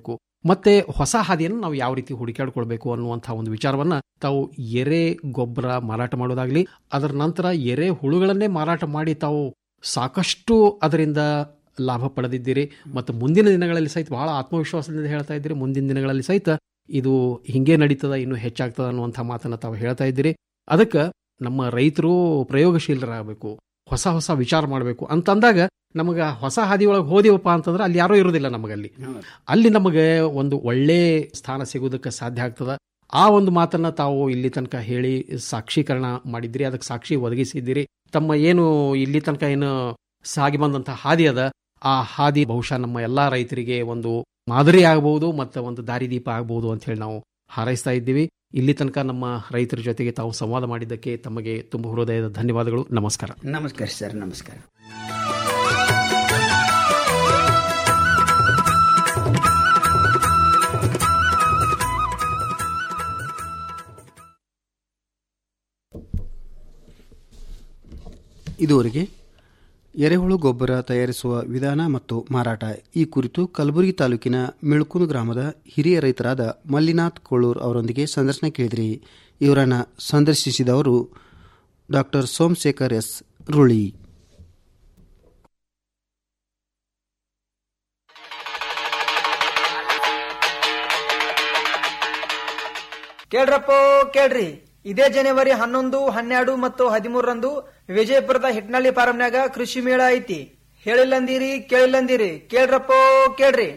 ಮತ್ತೆ ಹೊಸ ಹಾದಿಯನ್ನು ನಾವು ಯಾವ ರೀತಿ ಹುಡುಕಾಡ್ಕೊಳ್ಬೇಕು ಅನ್ನುವಂಥ ಒಂದು ವಿಚಾರವನ್ನ ತಾವು ಎರೆ ಗೊಬ್ಬರ ಮಾರಾಟ ಮಾಡೋದಾಗ್ಲಿ ಅದರ ನಂತರ ಎರೆ ಹುಳುಗಳನ್ನೇ ಮಾರಾಟ ಮಾಡಿ ತಾವು ಸಾಕಷ್ಟು ಅದರಿಂದ ಲಾಭ ಪಡೆದಿದ್ದೀರಿ ಮತ್ತು ಮುಂದಿನ ದಿನಗಳಲ್ಲಿ ಸಹಿತ ಬಹಳ ಆತ್ಮವಿಶ್ವಾಸದಿಂದ ಹೇಳ್ತಾ ಇದ್ದೀರಿ ಮುಂದಿನ ದಿನಗಳಲ್ಲಿ ಸಹಿತ ಇದು ಹಿಂಗೆ ನಡೀತದ ಇನ್ನೂ ಹೆಚ್ಚಾಗ್ತದ ಅನ್ನುವಂಥ ಮಾತನ್ನ ತಾವು ಹೇಳ್ತಾ ಇದ್ದೀರಿ ಅದಕ್ಕೆ ನಮ್ಮ ರೈತರು ಪ್ರಯೋಗಶೀಲರಾಗಬೇಕು ಹೊಸ ಹೊಸ ವಿಚಾರ ಮಾಡಬೇಕು ಅಂತಂದಾಗ ನಮಗೆ ಹೊಸ ಹಾದಿಯೊಳಗೆ ಹೋದಿವಪ್ಪ ಅಂತಂದ್ರೆ ಅಲ್ಲಿ ಯಾರೂ ಇರೋದಿಲ್ಲ ನಮಗಲ್ಲಿ ಅಲ್ಲಿ ನಮಗೆ ಒಂದು ಒಳ್ಳೆ ಸ್ಥಾನ ಸಿಗೋದಕ್ಕೆ ಸಾಧ್ಯ ಆಗ್ತದ ಆ ಒಂದು ಮಾತನ್ನ ತಾವು ಇಲ್ಲಿ ತನಕ ಹೇಳಿ ಸಾಕ್ಷೀಕರಣ ಮಾಡಿದ್ರಿ ಅದಕ್ಕೆ ಸಾಕ್ಷಿ ಒದಗಿಸಿದ್ದೀರಿ ತಮ್ಮ ಏನು ಇಲ್ಲಿ ತನಕ ಏನು ಸಾಗಿ ಬಂದಂತ ಹಾದಿ ಅದ ಆ ಹಾದಿ ಬಹುಶಃ ನಮ್ಮ ಎಲ್ಲಾ ರೈತರಿಗೆ ಒಂದು ಮಾದರಿ ಆಗಬಹುದು ಮತ್ತು ಒಂದು ದಾರಿದೀಪ ಆಗಬಹುದು ಅಂತ ಹೇಳಿ ನಾವು ಹಾರೈಸ್ತಾ ಇದ್ದೀವಿ ಇಲ್ಲಿ ತನಕ ನಮ್ಮ ರೈತರ ಜೊತೆಗೆ ತಾವು ಸಂವಾದ ಮಾಡಿದ್ದಕ್ಕೆ ತಮಗೆ ತುಂಬ ಹೃದಯದ ಧನ್ಯವಾದಗಳು ನಮಸ್ಕಾರ ನಮಸ್ಕಾರ ಸರ್ ನಮಸ್ಕಾರ ಇದುವರೆಗೆ ಎರೆಹುಳು ಗೊಬ್ಬರ ತಯಾರಿಸುವ ವಿಧಾನ ಮತ್ತು ಮಾರಾಟ ಈ ಕುರಿತು ಕಲಬುರಗಿ ತಾಲೂಕಿನ ಮಿಳ್ಕುಂದು ಗ್ರಾಮದ ಹಿರಿಯ ರೈತರಾದ ಮಲ್ಲಿನಾಥ್ ಕೊಳ್ಳೂರ್ ಅವರೊಂದಿಗೆ ಸಂದರ್ಶನ ಕೇಳಿದಿರಿ ಇವರನ್ನು ಸಂದರ್ಶಿಸಿದವರು ಡಾಕ್ಟರ್ ಸೋಮಶೇಖರ್ ಎಸ್ ರುಳಿ ಕೇಳ್ರಪ್ಪೋ ಕೇಳ್ರಿ ಇದೇ ಜನವರಿ ಹನ್ನೊಂದು ಹನ್ನೆರಡು ಮತ್ತು ಹದಿಮೂರರಂದು ವಿಜಯಪುರದ ಹಿಟ್ನಳ್ಳಿ ಫಾರಂನ್ಯಾಗ ಕೃಷಿ ಮೇಳ ಐತಿ ಹೇಳಿಲ್ಲಂದಿರಿ ಕೇಳಿಲ್ಲಂದಿರಿ ಕೇಳ್ರಪ್ಪೋ ಕೇಳ್ರಿ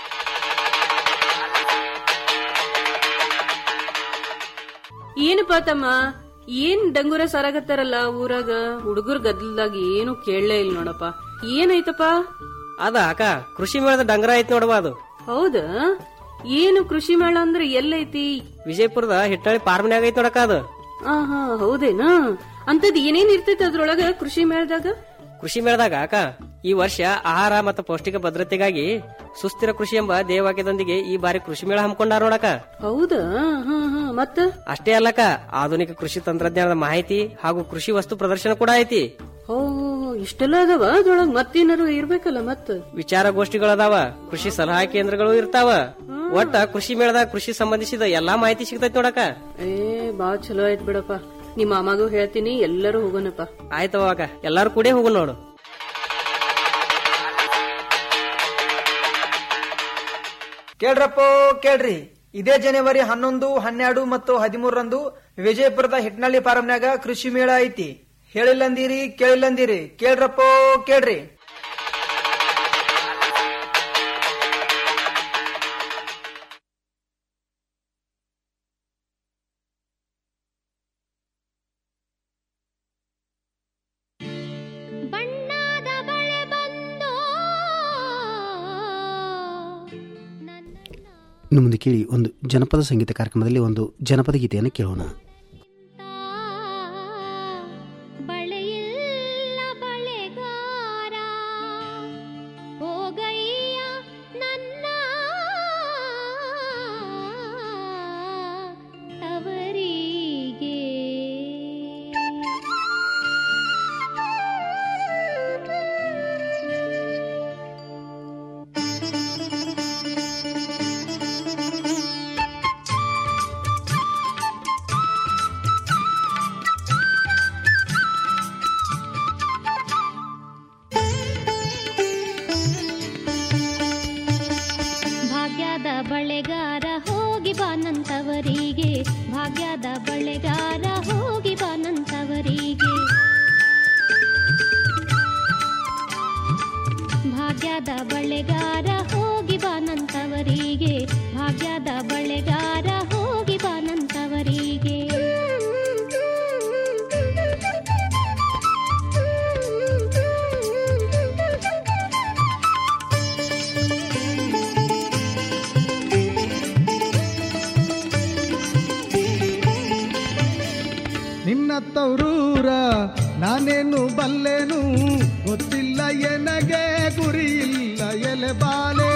ಏನಪ್ಪ ತಮ್ಮ ಏನ್ ಡಂಗೂರ ಸಾರಾಗತ್ತಾರಲ್ಲ ಊರಾಗ ಹುಡುಗರ್ ಗದ್ದಲ್ದಾಗ ಏನು ಕೇಳಲೇ ಇಲ್ಲ ನೋಡಪ್ಪ ಏನಾಯ್ತಪ್ಪ ಅದ ಅಕ್ಕ ಕೃಷಿ ಮೇಳದ ಡಂಗರ ಐತಿ ನೋಡವ ಅದು ಹೌದಾ ಏನು ಕೃಷಿ ಮೇಳ ಅಂದ್ರೆ ಎಲ್ಲೈತಿ ವಿಜಯಪುರದ ಹಿಟ್ಟಳಿ ಫಾರ್ಮ್ನ್ಯಾಗ ಐತಿ ನೋಡಕ್ಕ ಅದು ಆ ಹಾ ಹೌದೇನಾ ಅಂತದ್ ಏನೇನ್ ಇರ್ತೈತಿ ಅದ್ರೊಳಗ ಕೃಷಿ ಮೇಳದಾಗ ಕೃಷಿ ಮೇಳದಾಗ ಅಕ್ಕ ಈ ವರ್ಷ ಆಹಾರ ಮತ್ತು ಪೌಷ್ಟಿಕ ಭದ್ರತೆಗಾಗಿ ಸುಸ್ಥಿರ ಕೃಷಿ ಎಂಬ ಧ್ಯೇಯವಾಕ್ಯದೊಂದಿಗೆ ಈ ಬಾರಿ ಕೃಷಿ ಮೇಳ ಹಮ್ಮಿಕೊಂಡಾರ ನೋಡಕ ಹೌದಾ ಹಾ ಹಾ ಮತ್ತ ಅಷ್ಟೇ ಅಲ್ಲಕ್ಕ ಆಧುನಿಕ ಕೃಷಿ ತಂತ್ರಜ್ಞಾನದ ಮಾಹಿತಿ ಹಾಗೂ ಕೃಷಿ ವಸ್ತು ಪ್ರದರ್ಶನ ಕೂಡ ಐತಿ ಓ ಇಷ್ಟೆಲ್ಲ ಅದಾವ ಅದ್ರೊಳಗ ಮತ್ತೇನಾರು ಇರ್ಬೇಕಲ್ಲ ಮತ್ತ ವಿಚಾರಗೋಷ್ಠಿಗಳದಾವ ಕೃಷಿ ಸಲಹಾ ಕೇಂದ್ರಗಳು ಇರ್ತಾವ ಒಟ್ಟ ಕೃಷಿ ಮೇಳದಾಗ ಕೃಷಿ ಸಂಬಂಧಿಸಿದ ಎಲ್ಲಾ ಮಾಹಿತಿ ಸಿಗ್ತೈತಿ ನೋಡಕ ಏ ಬಾ ಚಲೋ ಆಯ್ತು ಬಿಡಪ್ಪ ನಿಮ್ಮ ಮಾಮಾಗೂ ಹೇಳ್ತೀನಿ ಎಲ್ಲರೂ ಹೋಗೋಣಪ್ಪ ಆಯ್ತವ ಅಕ್ಕ ಎಲ್ಲಾರು ಕೂಡೇ ಹೋಗು ನೋಡು ಕೇಳ್ರಪ್ಪೋ ಕೇಳ್ರಿ ಇದೇ ಜನವರಿ ಹನ್ನೊಂದು ಹನ್ನೆರಡು ಮತ್ತು ಹದಿಮೂರರಂದು ವಿಜಯಪುರದ ಹಿಟ್ನಳ್ಳಿ ಫಾರಂನ್ಯಾಗ ಕೃಷಿ ಮೇಳ ಐತಿ ಹೇಳಿಲ್ಲಂದಿರಿ ಕೇಳಿಲ್ಲಂದಿರಿ ಕೇಳ್ರಪ್ಪೋ ಕೇಳ್ರಿ ಇನ್ನು ಮುಂದೆ ಕೇಳಿ ಒಂದು ಜನಪದ ಸಂಗೀತ ಕಾರ್ಯಕ್ರಮದಲ್ಲಿ ಒಂದು ಜನಪದ ಗೀತೆಯನ್ನು ಕೇಳೋಣ ಬಳೆಯಿಲ್ಲ ಬಳೆಗಾರ ಹೋಗಯ್ಯ ನನ್ನ ತವರಿಗೆ ಭಾಗ್ಯದ ಬಳೆಗಾರ ಹೋಗಿ ಬಾನಂತವರಿಗೆ ಭಾಗ್ಯದ ಬಳೆಗಾರ ಹೋಗಿ ಬಾನಂತವರಿಗೆ ಭಾಗ್ಯದ ಬಳೆಗಾರ ಹೋಗಿ ಬಾನಂತವರಿಗೆ ಭಾಗ್ಯದ ಬಳೆಗಾರ ಹೋಗಿ ಬಾನಂತವರಿಗೆ ನಿನ್ನ ತವರೂರ ನಾನೇನು ಬಲ್ಲೆನು ಗೊತ್ತಿಲ್ಲ ಎನಗೆ ಗುರಿ ಇಲ್ಲ ಎಲೆ ಬಾಲೆ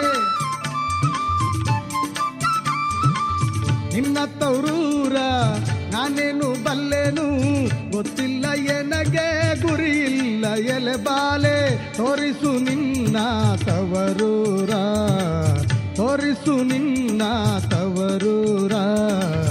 ನಿನ್ನ ತವರೂರ ನಾನೇನು ಬಲ್ಲೆನು ಗೊತ್ತಿಲ್ಲ ಎನಗೆ ಗುರಿ ಇಲ್ಲ ಎಲೆ ಬಾಲೆ ತೋರಿಸು ನಿನ್ನ ತವರೂರ ತೋರಿ ತೋರಿಸು ನಿನ್ನ ತವರೂರ